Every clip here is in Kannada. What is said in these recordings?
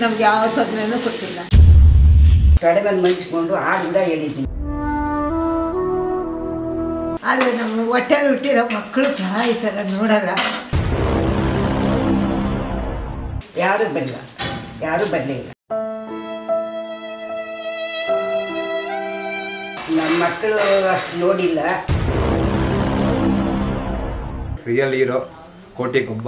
ನಮ್ಗೆ ಯಾವ ತೊಂದರೆನೂ ಕೊಟ್ಟಿಲ್ಲ ತೊಡೆ ಮೇಲೆ ಮನ್ಸ್ಕೊಂಡು ಆಡಿಂದ ಹೇಳಿದ್ದೀನಿ ಆದರೆ ನಮ್ಮ ಹೊಟ್ಟೆಲಿ ಹುಟ್ಟಿರೋ ಮಕ್ಕಳು ಸಹ ಈ ಥರ ನೋಡಲ್ಲ ಯಾರೂ ಬರಲಿಲ್ಲ ಯಾರೂ ಬರಲಿಲ್ಲ ನಮ್ಮ ಮಕ್ಕಳು ಅಷ್ಟು ನೋಡಿಲ್ಲ ರಿಯಲ್ ಹೀರೋ ಕೋಟಿ ಗುಬ್ಬ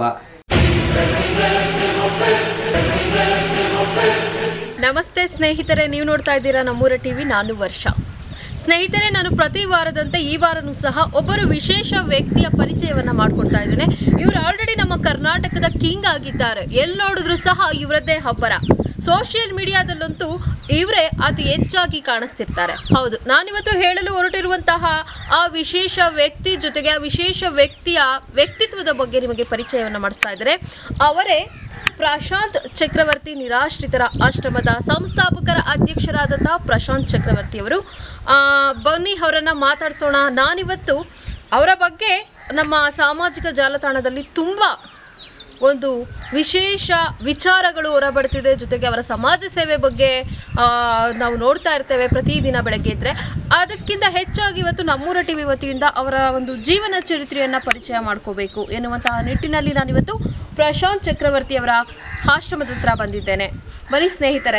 ನಮಸ್ತೆ ಸ್ನೇಹಿತರೆ ನೀವು ನೋಡ್ತಾ ಇದ್ದೀರಾ ನಮ್ಮೂರ ಟಿವಿ ನಾನು ವರ್ಷ ಸ್ನೇಹಿತರೆ ನಾನು ಪ್ರತಿ ವಾರದಂತೆ ಈ ವಾರನೂ ಸಹ ಒಬ್ಬರು ವಿಶೇಷ ವ್ಯಕ್ತಿಯ ಪರಿಚಯವನ್ನ ಮಾಡ್ಕೊಳ್ತಾ ಇದ್ದೇನೆ ಇವರು ಆಲ್ರೆಡಿ ನಮ್ಮ ಕರ್ನಾಟಕದ ಕಿಂಗ್ ಆಗಿದ್ದಾರೆ ಎಲ್ಲಿ ನೋಡಿದ್ರು ಸಹ ಇವರದ್ದೇ ಹಬ್ಬರ ಸೋಷಿಯಲ್ ಮೀಡಿಯಾದಲ್ಲಂತೂ ಇವರೇ ಅತಿ ಹೆಚ್ಚಾಗಿ ಕಾಣಿಸ್ತಿರ್ತಾರೆ ಹೌದು ನಾನಿವತ್ತು ಹೇಳಲು ಹೊರಟಿರುವಂತಹ ಆ ವಿಶೇಷ ವ್ಯಕ್ತಿ ಜೊತೆಗೆ ಆ ವಿಶೇಷ ವ್ಯಕ್ತಿಯ ವ್ಯಕ್ತಿತ್ವದ ಬಗ್ಗೆ ನಿಮಗೆ ಪರಿಚಯವನ್ನು ಮಾಡಿಸ್ತಾ ಇದ್ದಾರೆ ಅವರೇ ಪ್ರಶಾಂತ್ ಚಕ್ರವರ್ತಿ ನಿರಾಶ್ರಿತರ ಆಶ್ರಮದ ಸಂಸ್ಥಾಪಕರ ಅಧ್ಯಕ್ಷರಾದಂತಹ ಪ್ರಶಾಂತ್ ಚಕ್ರವರ್ತಿ ಅವರು ಆ, ಬನ್ನಿ ಅವರನ್ನ ಮಾತಾಡ್ಸೋಣ ನಾನಿವತ್ತು ಅವರ ಬಗ್ಗೆ ನಮ್ಮ ಸಾಮಾಜಿಕ ಜಾಲತಾಣದಲ್ಲಿ ತುಂಬ ಒಂದು ವಿಶೇಷ ವಿಚಾರಗಳು ಹೊರಬಡ್ತಿದೆ ಜೊತೆಗೆ ಅವರ ಸಮಾಜ ಸೇವೆ ಬಗ್ಗೆ ಆ, ನಾವು ನೋಡ್ತಾ ಇರ್ತೇವೆ ಪ್ರತಿದಿನ ಬೆಳಗ್ಗೆ ಇದ್ದರೆ ಅದಕ್ಕಿಂತ ಹೆಚ್ಚಾಗಿ ಇವತ್ತು ನಮ್ಮೂರ ಟಿ ವಿ ವತಿಯಿಂದ ಅವರ ಒಂದು ಜೀವನ ಚರಿತ್ರೆಯನ್ನು ಪರಿಚಯ ಮಾಡ್ಕೋಬೇಕು ಎನ್ನುವಂತಹ ನಿಟ್ಟಿನಲ್ಲಿ ನಾನಿವತ್ತು ಪ್ರಶಾಂತ್ ಚಕ್ರವರ್ತಿ ಅವರ ಆಶ್ರಮದ ಹತ್ರ ಬಂದಿದ್ದೇನೆ ಬನ್ನಿ ಸ್ನೇಹಿತರೆ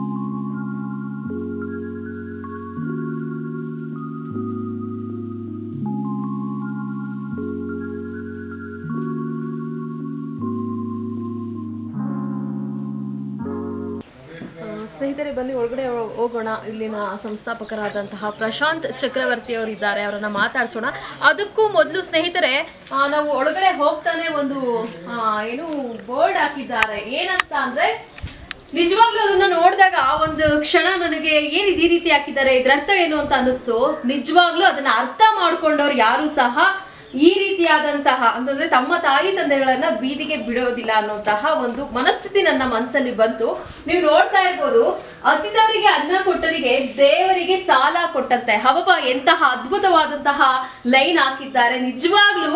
ಆ, ಸ್ನೇಹಿತರೆ ಬನ್ನಿ ಒಳಗಡೆ ಹೋ- ಹೋಗೋಣ ಇಲ್ಲಿನ ಸಂಸ್ಥಾಪಕರಾದಂತಹ ಪ್ರಶಾಂತ್ ಚಕ್ರವರ್ತಿ ಅವರು ಇದ್ದಾರೆ ಅವರನ್ನ ಮಾತಾಡ್ಸೋಣ ಅದಕ್ಕೂ ಮೊದಲು ಸ್ನೇಹಿತರೆ ಆ, ನಾವು ಒಳಗಡೆ ಹೋಗ್ತಾನೆ ಒಂದು ಆ, ಏನು ಬೋರ್ಡ್ ಹಾಕಿದ್ದಾರೆ ಏನಂತ ಅಂದ್ರೆ ನಿಜವಾಗ್ಲೂ ಅದನ್ನ ನೋಡಿದಾಗ ಒಂದು ಕ್ಷಣ ನನಗೆ ಏನಿದು ಈ ರೀತಿ ಹಾಕಿದ್ದಾರೆ ಇದ್ರ ಅರ್ಥ ಏನು ಅಂತ ಅನಿಸ್ತು ನಿಜವಾಗ್ಲೂ ಅದನ್ನ ಅರ್ಥ ಮಾಡ್ಕೊಂಡವ್ರು ಯಾರು ಸಹ ಈ ರೀತಿಯಾದಂತಹ ಅಂತಂದ್ರೆ ತಮ್ಮ ತಾಯಿ ತಂದೆಗಳನ್ನ ಬೀದಿಗೆ ಬಿಡೋದಿಲ್ಲ ಅನ್ನೋಂತಹ ಒಂದು ಮನಸ್ಥಿತಿ ನನ್ನ ಮನಸ್ಸಲ್ಲಿ ಬಂತು ನೀವು ನೋಡ್ತಾ ಇರ್ಬೋದು ಹಸಿದವರಿಗೆ ಅನ್ನ ಕೊಟ್ಟರಿಗೆ ದೇವರಿಗೆ ಸಾಲ ಕೊಟ್ಟಂತೆ ಹಬಬ ಎಂತಹ ಅದ್ಭುತವಾದಂತಹ ಲೈನ್ ಹಾಕಿದ್ದಾರೆ ನಿಜವಾಗ್ಲೂ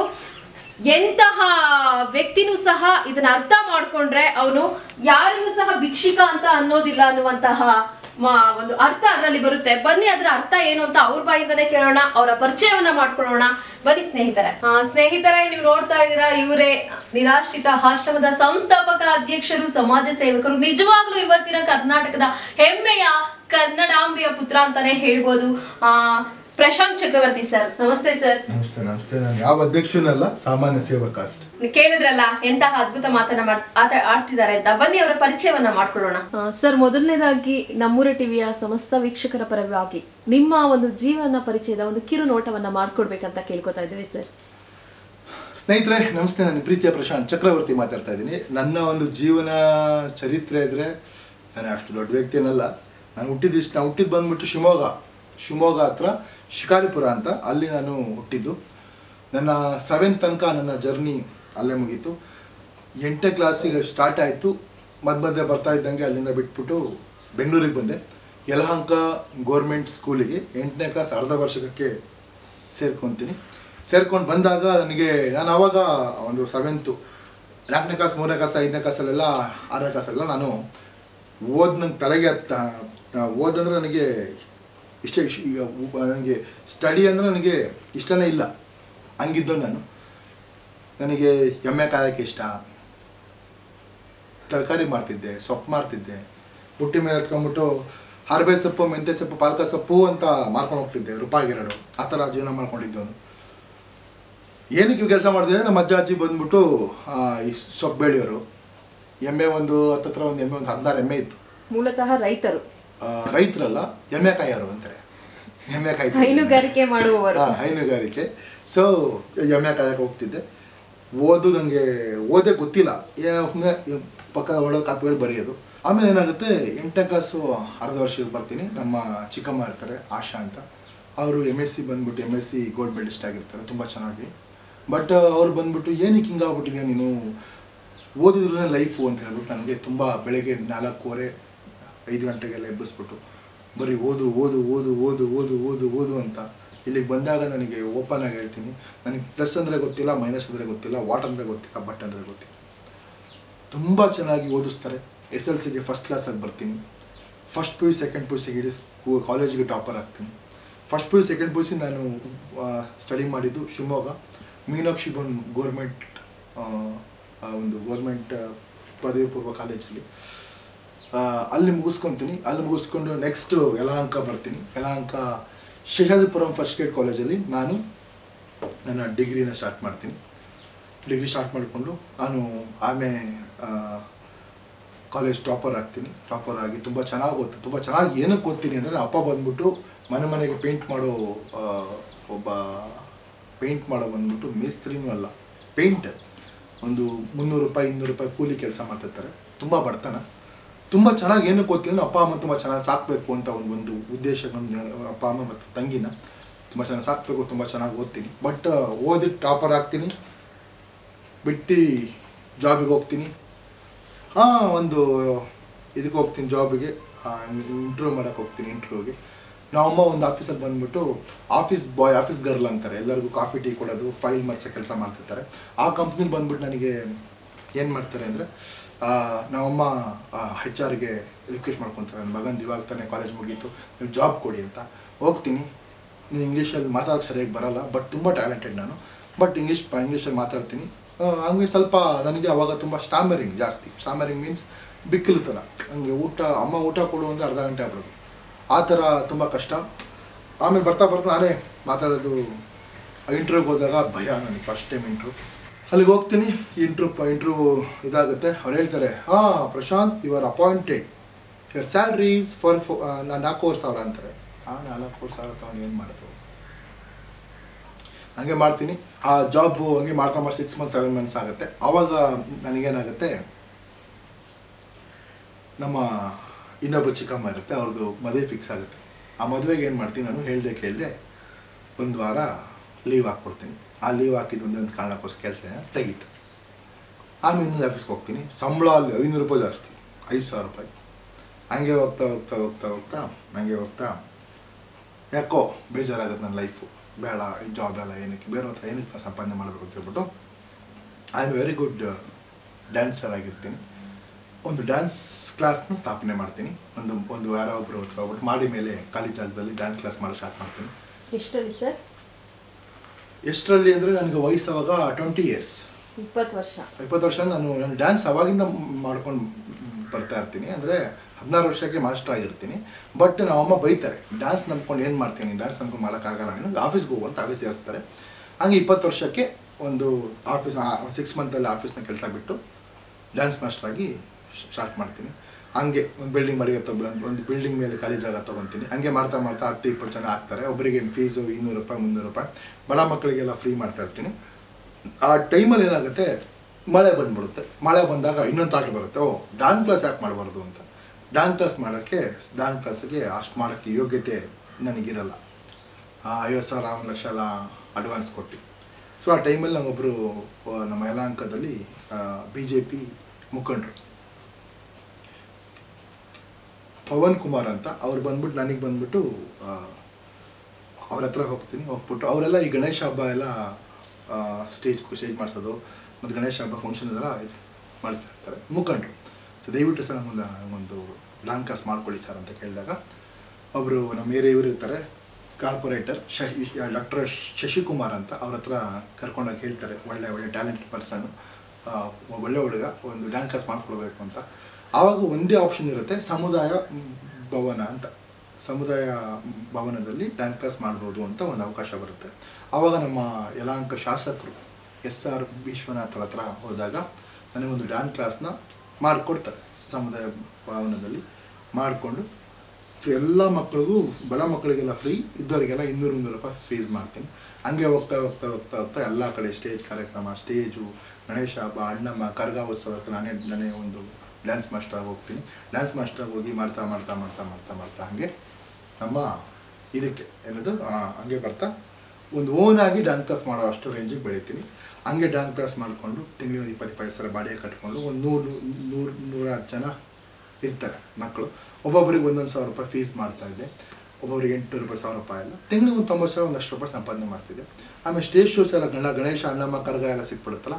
ಎಂತಹ ವ್ಯಕ್ತಿನೂ ಸಹ ಇದನ್ನ ಅರ್ಥ ಮಾಡ್ಕೊಂಡ್ರೆ ಅವನು ಯಾರಿಗೂ ಸಹ ಭಿಕ್ಷಿಕ ಅಂತ ಅನ್ನೋದಿಲ್ಲ ಅನ್ನುವಂತಹ ಮ- ಒಂದು ಅರ್ಥ ಅದರಲ್ಲಿ ಬರುತ್ತೆ ಬನ್ನಿ ಅದರ ಅರ್ಥ ಏನು ಅಂತ ಅವ್ರ ಬಾಯಿಂದನೇ ಕೇಳೋಣ ಅವರ ಪರಿಚಯವನ್ನ ಮಾಡ್ಕೊಳ್ಳೋಣ ಬನ್ನಿ ಸ್ನೇಹಿತರೆ ಆ, ಸ್ನೇಹಿತರೆ ನೀವು ನೋಡ್ತಾ ಇದ್ದೀರಾ ಇವರೇ ನಿರಾಶ್ರಿತ ಆಶ್ರಮದ ಸಂಸ್ಥಾಪಕ ಅಧ್ಯಕ್ಷರು ಸಮಾಜ ಸೇವಕರು ನಿಜವಾಗ್ಲೂ ಇವತ್ತಿನ ಕರ್ನಾಟಕದ ಹೆಮ್ಮೆಯ ಕನ್ನಡಾಂಬೆಯ ಪುತ್ರ ಅಂತಾನೆ ಹೇಳ್ಬೋದು ಆ ಪ್ರಶಾಂತ್ ಚಕ್ರವರ್ತಿ ಸರ್ ನಮಸ್ತೆ ಸರ್ ನಮಸ್ತೆ ನಮಸ್ತೆ ನಾನು ಯಾವ ಅಧ್ಯಕ್ಷನಲ್ಲ ಸಾಮಾನ್ಯ ಸೇವಕ ಅಷ್ಟೇ ನೀವು ಕೇಳಿದ್ರಲ್ಲ ಎಂತಹ ಅದ್ಭುತ ಮಾತನ್ನ ಮಾಡ್ ಆತ- ಆಡ್ತಿದ್ದಾರೆ ಅಂತ ಬನ್ನಿ ಅವರ ಪರಿಚಯವನ್ನ ಮಾಡ್ಕೊಳ್ಳೋಣ ಸರ್ ಮೊದಲನೇದಾಗಿ ನಮ್ಮೂರ ಟಿವಿಯ ಸಮಸ್ತ ವೀಕ್ಷಕರ ಪರವಾಗಿ ನಿಮ್ಮ ಒಂದು ಜೀವನ ಪರಿಚಯದ ಒಂದು ಕಿರು ನೋಟವನ್ನ ಮಾಡ್ಕೊಡ್ಬೇಕಂತ ಕೇಳ್ಕೊತಾ ಇದ್ದೀವಿ ಸರ್ ಸ್ನೇಹಿತರೆ ನಮಸ್ತೆ ನಾನು ಪ್ರೀತಿಯ ಪ್ರಶಾಂತ್ ಚಕ್ರವರ್ತಿ ಮಾತಾಡ್ತಾ ಇದ್ದೀನಿ ನನ್ನ ಒಂದು ಜೀವನ ಚರಿತ್ರೆ ಇದ್ರೆ ನಾನು ಅಷ್ಟು ದೊಡ್ಡ ವ್ಯಕ್ತಿ ಏನಲ್ಲ ನಾನು ಹುಟ್ಟಿದಿಷ್ಟು ನಾನು ಹುಟ್ಟಿದ್ದು ಬಂದ್ಬಿಟ್ಟು ಶಿವಮೊಗ್ಗ ಶಿವಮೊಗ್ಗ ಹತ್ರ ಶಿಕಾರಿಪುರ ಅಂತ ಅಲ್ಲಿ ನಾನು ಹುಟ್ಟಿದ್ದು ನನ್ನ ಸೆವೆಂತ್ ತನಕ ನನ್ನ ಜರ್ನಿ ಅಲ್ಲೇ ಮುಗೀತು ಎಂಟನೇ ಕ್ಲಾಸಿಗೆ ಸ್ಟಾರ್ಟ್ ಆಯಿತು ಮಧ್ಯ ಮಧ್ಯೆ ಬರ್ತಾ ಇದ್ದಂಗೆ ಅಲ್ಲಿಂದ ಬಿಟ್ಬಿಟ್ಟು ಬೆಂಗಳೂರಿಗೆ ಬಂದೆ ಯಲಹಂಕ ಗೋರ್ಮೆಂಟ್ ಸ್ಕೂಲಿಗೆ ಎಂಟನೇ ಕ್ಲಾಸ್ ಅರ್ಧ ವರ್ಷಕ್ಕೆ ಸೇರ್ಕೊತೀನಿ ಸೇರ್ಕೊಂಡು ಬಂದಾಗ ನನಗೆ ನಾನು ಆವಾಗ ಒಂದು ಸೆವೆಂತು ನಾಲ್ಕನೇ ಕ್ಲಾಸ್ ಮೂರನೇ ಕ್ಲಾಸ್ ಐದನೇ ಕ್ಲಾಸಲ್ಲೆಲ್ಲ ಆರನೇ ಕ್ಲಾಸಲ್ಲ ನಾನು ಓದ್ ನಂಗೆ ತಲೆಗೆ ಹತ್ತ ಓದಂದ್ರೆ ನನಗೆ ಇಷ್ಟ ಇಷ್ಟ- ಈಗ ಉ- ನನಗೆ ಸ್ಟಡಿ ಅಂದರೆ ನನಗೆ ಇಷ್ಟನೇ ಇಲ್ಲ ಹಂಗಿದ್ದು ನಾನು ನನಗೆ ಎಮ್ಮೆ ಕಾಯೋಕ್ಕೆ ಇಷ್ಟ ತರಕಾರಿ ಮಾಡ್ತಿದ್ದೆ ಸೊಪ್ಪು ಮಾಡ್ತಿದ್ದೆ ಬುಟ್ಟಿ ಮೇಲೆ ಎತ್ಕೊಂಡ್ಬಿಟ್ಟು ಹರ್ಬೆ ಸೊಪ್ಪು ಮೆಂತ್ಯ ಸೊಪ್ಪು ಪಾಲಕ ಸೊಪ್ಪು ಅಂತ ಮಾರ್ಕೊಂಡು ಹೋಗ್ತಿದ್ದೆ ರೂಪಾಯಿಗೆರಡು ಆ ಥರ ಜೀವನ ಮಾಡ್ಕೊಂಡಿದ್ದವನು ಏನಕ್ಕೆ ಇವು ಕೆಲಸ ಮಾಡ್ತಿದ್ದೆ ನಮ್ಮ ಅಜ್ಜ ಅಜ್ಜಿ ಬಂದ್ಬಿಟ್ಟು ಆ, ಈ ಸೊಪ್ಪು ಬೆಳೆಯೋರು ಎಮ್ಮೆ ಒಂದು ಹತ್ತತ್ರ ಒಂದು ಎಮ್ಮೆ ಒಂದು ಹದಿನಾರು ಎಮ್ಮೆ ಇತ್ತು ಮೂಲತಃ ರೈತರು ಆ, ರೈತರಲ್ಲ ಎಮ್ಮೆ ಕಾಯೋರು ಅಂತಾರೆ ಎಮ್ಮೆ ಕಾಯ್ತಿದ್ರು. ಹೈನುಗಾರಿಕೆ ಮಾಡುವವರು ಹಾ, ಹೈನುಗಾರಿಕೆ ಸೊ ಎಮ್ಮೆ ಕಾಯಕ್ಕೆ ಹೋಗ್ತಿದ್ದೆ ಓದು ನನಗೆ ಓದೇ ಗೊತ್ತಿಲ್ಲ ಏ- ಸುಮ್ನೆ ಈ ಪಕ್ಕದ ಒಳಗೆ ಕಾಪಿಗಳು ಬರೆಯೋದು ಆಮೇಲೆ ಏನಾಗುತ್ತೆ ಎಂಟನೇ ಕ್ಲಾಸು ಅರ್ಧ ವರ್ಷಕ್ಕೆ ಬರ್ತೀನಿ ನಮ್ಮ ಚಿಕ್ಕಮ್ಮ ಇರ್ತಾರೆ ಆಶಾ ಅಂತ ಅವರು ಎಮ್ ಎಸ್ ಸಿ ಬಂದ್ಬಿಟ್ಟು M S C gold medalist ಆಗಿರ್ತಾರೆ ತುಂಬ ಚೆನ್ನಾಗಿ ಬಟ್ ಅವ್ರು ಬಂದ್ಬಿಟ್ಟು ಏನಕ್ಕೆ ಹಿಂಗೆ ಆಗ್ಬಿಟ್ಟಿದೆ ನೀನು ಓದಿದ್ರೆ ಲೈಫು ಅಂತ ಹೇಳ್ಬಿಟ್ಟು ನನಗೆ ತುಂಬ ಬೆಳಗ್ಗೆ ನಾಲ್ಕೂವರೆ ಐದು ಗಂಟೆಗೆಲ್ಲ ಎಬ್ಬಿಸ್ಬಿಟ್ಟು ಬರೀ ಓದು ಓದು ಓದು ಓದು ಓದು ಓದು ಓದು ಅಂತ ಇಲ್ಲಿಗೆ ಬಂದಾಗ ನನಗೆ ಓಪನ್ ಆಗಿ ಹೇಳ್ತೀನಿ ನನಗೆ ಪ್ಲಸ್ ಅಂದರೆ ಗೊತ್ತಿಲ್ಲ ಮೈನಸ್ ಅಂದರೆ ಗೊತ್ತಿಲ್ಲ ವಾಟ್ ಅಂದರೆ ಗೊತ್ತಿಲ್ಲ ಬಟ್ ಅಂದರೆ ಗೊತ್ತಿಲ್ಲ ತುಂಬ ಚೆನ್ನಾಗಿ ಓದಿಸ್ತಾರೆ ಎಸ್ ಎಲ್ ಸಿಗೆ ಫಸ್ಟ್ ಕ್ಲಾಸಾಗಿ ಬರ್ತೀನಿ first P U second P U ಸಿಗೆ ಇಡೀ ಸ್ಕೂ ಕಾಲೇಜಿಗೆ ಟಾಪರ್ ಆಗ್ತೀನಿ first P U second P U C ನಾನು ಸ್ಟಡಿ ಮಾಡಿದ್ದು ಶಿವಮೊಗ್ಗ ಮೀನಾಕ್ಷಿ ಬನ್ ಗೋರ್ಮೆಂಟ್ ಒಂದು ಗೋರ್ಮೆಂಟ್ ಪದವಿ ಪೂರ್ವ ಕಾಲೇಜಲ್ಲಿ ಆ, ಅಲ್ಲಿ ಮುಗಿಸ್ಕೊತೀನಿ ಅಲ್ಲಿ ಮುಗಿಸ್ಕೊಂಡು ನೆಕ್ಸ್ಟ್ ಯಲಹಂಕ ಬರ್ತೀನಿ ಯಲಹಂಕ ಶೇಷಾದಿಪುರಂ ಫಸ್ಟ್ ಗ್ರೇಡ್ ಕಾಲೇಜಲ್ಲಿ ನಾನು ನನ್ನ ಡಿಗ್ರಿನ ಸ್ಟಾರ್ಟ್ ಮಾಡ್ತೀನಿ ಡಿಗ್ರಿ ಸ್ಟಾರ್ಟ್ ಮಾಡಿಕೊಂಡು ನಾನು ಆಮೇಲೆ ಕಾಲೇಜ್ ಟಾಪರ್ ಆಗ್ತೀನಿ ಟಾಪರ್ ಆಗಿ ತುಂಬ ಚೆನ್ನಾಗಿ ಓದ್ತೀನಿ ತುಂಬ ಚೆನ್ನಾಗಿ ಏನಕ್ಕೆ ಓದ್ತೀನಿ ಅಂದರೆ ಅಪ್ಪ ಬಂದ್ಬಿಟ್ಟು ಮನೆ ಮನೆಗೆ ಪೇಂಟ್ ಮಾಡೋ ಆ, ಒಬ್ಬ ಪೇಂಟ್ ಮಾಡೋ ಬಂದ್ಬಿಟ್ಟು ಮೇಸ್ತ್ರಿನೂ ಅಲ್ಲ ಪೇಂಟ್ ಒಂದು ಮುನ್ನೂರು ರೂಪಾಯಿ ಇನ್ನೂರು ರೂಪಾಯಿ ಕೂಲಿ ಕೆಲಸ ಮಾಡ್ತಿರ್ತಾರೆ ತುಂಬ ಬಡತನ ತುಂಬ ಚೆನ್ನಾಗಿ ಏನಕ್ಕೆ ಓದ್ತೀನಿ ಅಂದ್ರೆ ಅಪ್ಪ ಅಮ್ಮ ತುಂಬ ಚೆನ್ನಾಗಿ ಸಾಕಬೇಕು ಅಂತ ಒಂದು ಒಂದು ಉದ್ದೇಶ ನಮ್ದು ಅಪ್ಪ ಅಮ್ಮ ಮತ್ತು ತಂಗಿನ ತುಂಬ ಚೆನ್ನಾಗಿ ಸಾಕಬೇಕು ತುಂಬ ಚೆನ್ನಾಗಿ ಓದ್ತೀನಿ ಬಟ್ ಓದಿ ಟಾಪರ್ ಆಗ್ತೀನಿ ಬಿಟ್ಟು ಜಾಬಿಗೆ ಹೋಗ್ತೀನಿ ಹಾಂ ಒಂದು ಇದಕ್ಕೆ ಹೋಗ್ತೀನಿ ಜಾಬಿಗೆ ಇಂಟ್ರ್ಯೂ ಮಾಡೋಕ್ಕೆ ಹೋಗ್ತೀನಿ ಇಂಟ್ರ್ಯೂಗೆ ನಮ್ಮಮ್ಮ ಒಂದು ಆಫೀಸಲ್ಲಿ ಬಂದ್ಬಿಟ್ಟು ಆಫೀಸ್ ಬಾಯ್ ಆಫೀಸ್ ಗರ್ಲ್ ಅಂತಾರೆ ಎಲ್ಲರಿಗೂ ಕಾಫಿ ಟೀ ಕೊಡೋದು ಫೈಲ್ ಮರ್ಚೋ ಕೆಲಸ ಮಾಡ್ತಿರ್ತಾರೆ ಆ ಕಂಪ್ನಿಲಿ ಬಂದ್ಬಿಟ್ಟು ನನಗೆ ಏನು ಮಾಡ್ತಾರೆ ಅಂದರೆ ನಮ್ಮಮ್ಮ ಹೆಚ್ ಆರ್ಗೆ ರಿಕ್ವೆಸ್ಟ್ ಮಾಡ್ಕೊತಾರೆ ನನ್ನ ಮಗಂದು ಇವಾಗ ತಾನೇ ಕಾಲೇಜ್ ಮುಗೀತು ನೀವು ಜಾಬ್ ಕೊಡಿ ಅಂತ ಹೋಗ್ತೀನಿ ನೀನು ಇಂಗ್ಲೀಷಲ್ಲಿ ಮಾತಾಡೋಕ್ಕೆ ಸರಿಯಾಗಿ ಬರಲ್ಲ ಬಟ್ ತುಂಬ ಟ್ಯಾಲೆಂಟೆಡ್ ನಾನು ಬಟ್ ಇಂಗ್ಲೀಷ್ ಇಂಗ್ಲೀಷಲ್ಲಿ ಮಾತಾಡ್ತೀನಿ ಆ, ಹಂಗೆ ಸ್ವಲ್ಪ ನನಗೆ ಅವಾಗ ತುಂಬ ಸ್ಟಾಮರಿಂಗ್ ಜಾಸ್ತಿ ಸ್ಟಾಮರಿಂಗ್ ಮೀನ್ಸ್ ಬಿಕ್ಕಿಲು ಥರ ಹಂಗೆ ಊಟ ಅಮ್ಮ ಊಟ ಕೊಡು ಅಂದರೆ ಅರ್ಧ ಗಂಟೆ ಆಗ್ಬಿಡೋದು ಆ ಥರ ತುಂಬ ಕಷ್ಟ ಆಮೇಲೆ ಬರ್ತಾ ಬರ್ತಾ ನಾನೇ ಮಾತಾಡೋದು ಇಂಟ್ರ್ಯೂಗೆ ಹೋದಾಗ ಭಯ ನನಗೆ ಫಸ್ಟ್ ಟೈಮ್ ಇಂಟ್ರ್ಯೂ ಅಲ್ಲಿಗೆ ಹೋಗ್ತೀನಿ ಇಂಟ್ರ್ಯೂ ಇಂಟ್ರ್ಯೂ ಇದಾಗುತ್ತೆ ಅವ್ರು ಹೇಳ್ತಾರೆ ಹಾಂ Prashanth you are appointed your salaries for four ನಾಲ್ಕೂವರೆ ಸಾವಿರ ಅಂತಾರೆ ಆ ನಾಲ್ಕೂವರೆ ಸಾವಿರ ತಗೊಂಡು ಏನು ಮಾಡೋದು ಹಂಗೆ ಮಾಡ್ತೀನಿ ಆ ಜಾಬು ಹಂಗೆ ಮಾಡ್ತಾ ಮಾಡಿ ಸಿಕ್ಸ್ ಮಂತ್ಸ್ ಸೆವೆನ್ ಮಂತ್ಸ್ ಆಗುತ್ತೆ ಆವಾಗ ನನಗೇನಾಗುತ್ತೆ ನಮ್ಮ ಇನ್ನೊಬ್ಬ ಚಿಕ್ಕಮ್ಮ ಇರುತ್ತೆ ಅವ್ರದ್ದು ಮದುವೆ ಫಿಕ್ಸ್ ಆಗುತ್ತೆ ಆ ಮದುವೆಗೆ ಏನು ಮಾಡ್ತೀನಿ ನಾನು ಹೇಳ್ದೆ ಕೇಳಿದೆ ಒಂದು ವಾರ ಲೀವ್ ಹಾಕ್ಕೊಡ್ತೀನಿ ಆ ಲೀವ್ ಹಾಕಿದ್ದು ಒಂದೇ ಒಂದು ಕಾರಣಕ್ಕೋಸ್ಕರ ಕೆಲಸ ತೆಗೀತು ಆಮೇಲೆ ಇನ್ನೊಂದು ಆಫೀಸ್ಗೆ ಹೋಗ್ತೀನಿ ಸಂಬಳ ಅಲ್ಲಿ ಐನೂರು ರೂಪಾಯಿ ಜಾಸ್ತಿ ಐದು ಸಾವಿರ ರೂಪಾಯಿ ಹಂಗೆ ಹೋಗ್ತಾ ಹೋಗ್ತಾ ಹೋಗ್ತಾ ಹೋಗ್ತಾ ಹಂಗೆ ಹೋಗ್ತಾ ಯಾಕೋ ಬೇಜಾರಾಗುತ್ತೆ ನನ್ನ ಲೈಫು ಬೇಡ ಈ ಜಾಬ್ ಎಲ್ಲ ಏನಕ್ಕೆ ಬೇರೆ ಹತ್ರ ಏನಕ್ಕೆ ನಾನು ಸಂಪಾದನೆ ಮಾಡಬೇಕು ಅಂತ ಹೇಳ್ಬಿಟ್ಟು I am very good dancer ಆಗಿರ್ತೀನಿ ಒಂದು ಡ್ಯಾನ್ಸ್ ಕ್ಲಾಸ್ನ ಸ್ಥಾಪನೆ ಮಾಡ್ತೀನಿ ಒಂದು ಒಂದು ವಾರ ಒಬ್ಬರು ಹತ್ರ ಹೋಗ್ಬಿಟ್ಟು ಮಾಡಿ ಮೇಲೆ ಖಾಲಿ ಜಾಗದಲ್ಲಿ ಡ್ಯಾನ್ಸ್ ಕ್ಲಾಸ್ ಮಾಡೋ ಸ್ಟಾರ್ಟ್ ಮಾಡ್ತೀನಿ ಎಷ್ಟರಲ್ಲಿ ಸರ್ ಎಷ್ಟರಲ್ಲಿ ಅಂದರೆ ನನಗೆ ವಯಸ್ಸು ಅವಾಗ ಟ್ವೆಂಟಿ ಇಯರ್ಸ್ ಇಪ್ಪತ್ತು ವರ್ಷ ಇಪ್ಪತ್ತು ವರ್ಷ ನಾನು ನಾನು ಡ್ಯಾನ್ಸ್ ಅವಾಗಿಂದ ಮಾಡ್ಕೊಂಡು ಬರ್ತಾ ಇರ್ತೀನಿ ಅಂದರೆ ಹದಿನಾರು ವರ್ಷಕ್ಕೆ ಮಾಸ್ಟರ್ ಆಗಿರ್ತೀನಿ ಬಟ್ ನಾವು ಅಮ್ಮ ಬೈತಾರೆ ಡ್ಯಾನ್ಸ್ ನಂಬ್ಕೊಂಡು ಏನು ಮಾಡ್ತೀನಿ ಡ್ಯಾನ್ಸ್ ನಂಬ್ಕೊಂಡು ಮಾಡೋಕ್ಕಾಗಲ್ಲ ನೀನು ಆಫೀಸ್ಗೆ ಹೋಗು ಅಂತ ಆಫೀಸ್ ಸೇರಿಸ್ತಾರೆ ಹಂಗೆ ಇಪ್ಪತ್ತು ವರ್ಷಕ್ಕೆ ಒಂದು ಆಫೀಸ್ ಸಿಕ್ಸ್ ಮಂತಲ್ಲಿ ಆಫೀಸ್ನ ಕೆಲಸ ಬಿಟ್ಟು ಡ್ಯಾನ್ಸ್ ಮಾಸ್ಟರ್ ಆಗಿ ಸ್ಟಾರ್ಟ್ ಮಾಡ್ತೀನಿ ಹಂಗೆ ಒಂದು ಬಿಲ್ಡಿಂಗ್ ಬಾಡಿಗೆ ತಗೊಂಡು ಒಂದು ಬಿಲ್ಡಿಂಗ್ ಮೇಲೆ ಖಾಲಿ ಜಾಗ ತೊಗೊತೀನಿ ಹಂಗೆ ಮಾಡ್ತಾ ಮಾಡ್ತಾ ಹತ್ತು ಇಪ್ಪತ್ತು ಜನ ಆಗ್ತಾರೆ ಒಬ್ಬರಿಗೆ ಫೀಸು ಇನ್ನೂರು ರೂಪಾಯಿ ಮುನ್ನೂರು ರೂಪಾಯಿ ಬಡ ಮಕ್ಕಳಿಗೆಲ್ಲ ಫ್ರೀ ಮಾಡ್ತಾ ಇರ್ತೀನಿ ಆ ಟೈಮಲ್ಲಿ ಏನಾಗುತ್ತೆ ಮಳೆ ಬಂದ್ಬಿಡುತ್ತೆ ಮಳೆ ಬಂದಾಗ ಇನ್ನೊಂದು ತಾಟ್ ಬರುತ್ತೆ ಓ ಡ್ಯಾನ್ ಕ್ಲಾಸ್ ಯಾಕೆ ಮಾಡಬಾರ್ದು ಅಂತ ಡ್ಯಾನ್ ಕ್ಲಾಸ್ ಮಾಡೋಕ್ಕೆ ಡ್ಯಾನ್ ಕ್ಲಾಸಿಗೆ ಅಷ್ಟು ಮಾಡೋಕ್ಕೆ ಯೋಗ್ಯತೆ ನನಗಿರಲ್ಲ ಆ ಐವತ್ತು ಸಾವಿರ ಒಂದು ಲಕ್ಷ ಎಲ್ಲ ಅಡ್ವಾನ್ಸ್ ಕೊಟ್ಟು ಸೊ ಆ ಟೈಮಲ್ಲಿ ನಮ್ಮೊಬ್ಬರು ನಮ್ಮ ಯಲಹಂಕದಲ್ಲಿ ಬಿ ಜೆ ಪಿ ಮುಖಂಡರು ಪವನ್ ಕುಮಾರ್ ಅಂತ ಅವ್ರು ಬಂದ್ಬಿಟ್ಟು ನನಗೆ ಬಂದ್ಬಿಟ್ಟು ಅವ್ರ ಹತ್ರ ಹೋಗ್ತೀನಿ ಹೋಗ್ಬಿಟ್ಟು ಅವರೆಲ್ಲ ಈ ಗಣೇಶ ಹಬ್ಬ ಎಲ್ಲ ಸ್ಟೇಜ್ ಸ್ಟೇಜ್ ಮಾಡಿಸೋದು ಮತ್ತು ಗಣೇಶ ಹಬ್ಬ ಫಂಕ್ಷನ್ ಎಲ್ಲ ಇದು ಮಾಡಿಸ್ತಾ ಇರ್ತಾರೆ ಮುಖಂಡರು ಸೊ ದಯವಿಟ್ಟು ಸರ್ ನಮ್ಮೊಂದು ಒಂದು ಡ್ಯಾನ್ ಕ್ಲಾಸ್ ಮಾಡ್ಕೊಳ್ಳಿ ಸರ್ ಅಂತ ಕೇಳಿದಾಗ ಒಬ್ಬರು ನಮ್ಮ ಏರಿಯಾ ಇವರು ಇರ್ತಾರೆ ಕಾರ್ಪೊರೇಟರ್ ಶಶಿ ಡಾಕ್ಟರ್ ಶಶಿಕುಮಾರ್ ಅಂತ ಅವ್ರ ಹತ್ರ ಕರ್ಕೊಂಡೋಗಿ ಹೇಳ್ತಾರೆ ಒಳ್ಳೆ ಒಳ್ಳೆ ಟ್ಯಾಲೆಂಟೆಡ್ ಪರ್ಸನ್ ಒಳ್ಳೆ ಹುಡುಗ ಒಂದು ಡ್ಯಾನ್ಸ್ ಕ್ಲಾಸ್ ಮಾಡ್ಕೊಳ್ಬೇಕು ಅಂತ ಆವಾಗ ಒಂದೇ ಆಪ್ಷನ್ ಇರುತ್ತೆ ಸಮುದಾಯ ಭವನ ಅಂತ ಸಮುದಾಯ ಭವನದಲ್ಲಿ ಡ್ಯಾನ್ಸ್ ಕ್ಲಾಸ್ ಮಾಡ್ಬೋದು ಅಂತ ಒಂದು ಅವಕಾಶ ಬರುತ್ತೆ ಆವಾಗ ನಮ್ಮ ಯಲಹಂಕ ಶಾಸಕರು ಎಸ್ ಆರ್ ವಿಶ್ವನಾಥ್ ಹತ್ರ ಹೋದಾಗ ನನಗೊಂದು ಡ್ಯಾನ್ಸ್ ಕ್ಲಾಸ್ನ ಮಾಡಿಕೊಡ್ತಾರೆ ಸಮುದಾಯ ಭವನದಲ್ಲಿ ಮಾಡಿಕೊಂಡು ಎಲ್ಲ ಮಕ್ಕಳಿಗೂ ಬಡ ಮಕ್ಕಳಿಗೆಲ್ಲ ಫ್ರೀ ಇದ್ದವರಿಗೆಲ್ಲ ಇನ್ನೂರು ಮುನ್ನೂರು ರೂಪಾಯಿ ಫೀಸ್ ಮಾಡ್ತೀನಿ ಹಂಗೆ ಹೋಗ್ತಾ ಹೋಗ್ತಾ ಹೋಗ್ತಾ ಹೋಗ್ತಾ ಎಲ್ಲ ಕಡೆ ಸ್ಟೇಜ್ ಕಾರ್ಯಕ್ರಮ ಸ್ಟೇಜು ಗಣೇಶ ಹಬ್ಬ ಅಣ್ಣಮ್ಮ ಕರ್ಗ ಉತ್ಸವಕ್ಕೆ ನಾನೇ ನಾನೇ ಒಂದು ಡ್ಯಾನ್ಸ್ ಮಾಸ್ಟರ್ ಹೋಗ್ತೀನಿ ಡ್ಯಾನ್ಸ್ ಮಾಸ್ಟರ್ ಹೋಗಿ ಮಾಡ್ತಾ ಮಾಡ್ತಾ ಮಾಡ್ತಾ ಮಾಡ್ತಾ ಮಾಡ್ತಾ ಹಂಗೆ ನಮ್ಮ ಇದಕ್ಕೆ ಏನದು ಆ, ಹಂಗೆ ಬರ್ತಾ ಒಂದು ಓನಾಗಿ ಡ್ಯಾನ್ಸ್ ಕ್ಲಾಸ್ ಮಾಡೋ ಅಷ್ಟು ರೇಂಜಿಗೆ ಬೆಳಿತೀನಿ ಹಂಗೆ ಡ್ಯಾನ್ಸ್ ಕ್ಲಾಸ್ ಮಾಡಿಕೊಂಡು ತಿಂಗಳಿಗೆ ಒಂದು ಇಪ್ಪತ್ತು ಇಪ್ಪತ್ತು ಸಾವಿರ ಬಾಡಿಗೆ ಕಟ್ಕೊಂಡು ಒಂದು ನೂರು ನೂರು ನೂರಾರು ಜನ ಇರ್ತಾರೆ ಮಕ್ಕಳು ಒಬ್ಬೊಬ್ಬರಿಗೆ ಒಂದೊಂದು ಸಾವಿರ ರೂಪಾಯಿ ಫೀಸ್ ಮಾಡ್ತಾ ಇದ್ದೆ ಒಬ್ಬೊಬ್ಬರಿಗೆ ಎಂಟುನೂರು ರೂಪಾಯಿ ಸಾವಿರ ರೂಪಾಯಿ ಎಲ್ಲ ತಿಂಗಳಿಗೆ ಒಂದು ತೊಂಬತ್ತು ಸಾವಿರ ಒಂದು ಲಕ್ಷ ರೂಪಾಯಿ ಸಂಪಾದನೆ ಮಾಡ್ತಿದ್ದೆ ಆಮೇಲೆ ಸ್ಟೇಜ್ ಶೋಸ್ ಎಲ್ಲ ಗಣ ಗಣೇಶ ಅಣ್ಣಮ್ಮ ಕರ್ಗ ಎಲ್ಲ ಸಿಕ್ಬಿಡುತ್ತಲ್ಲ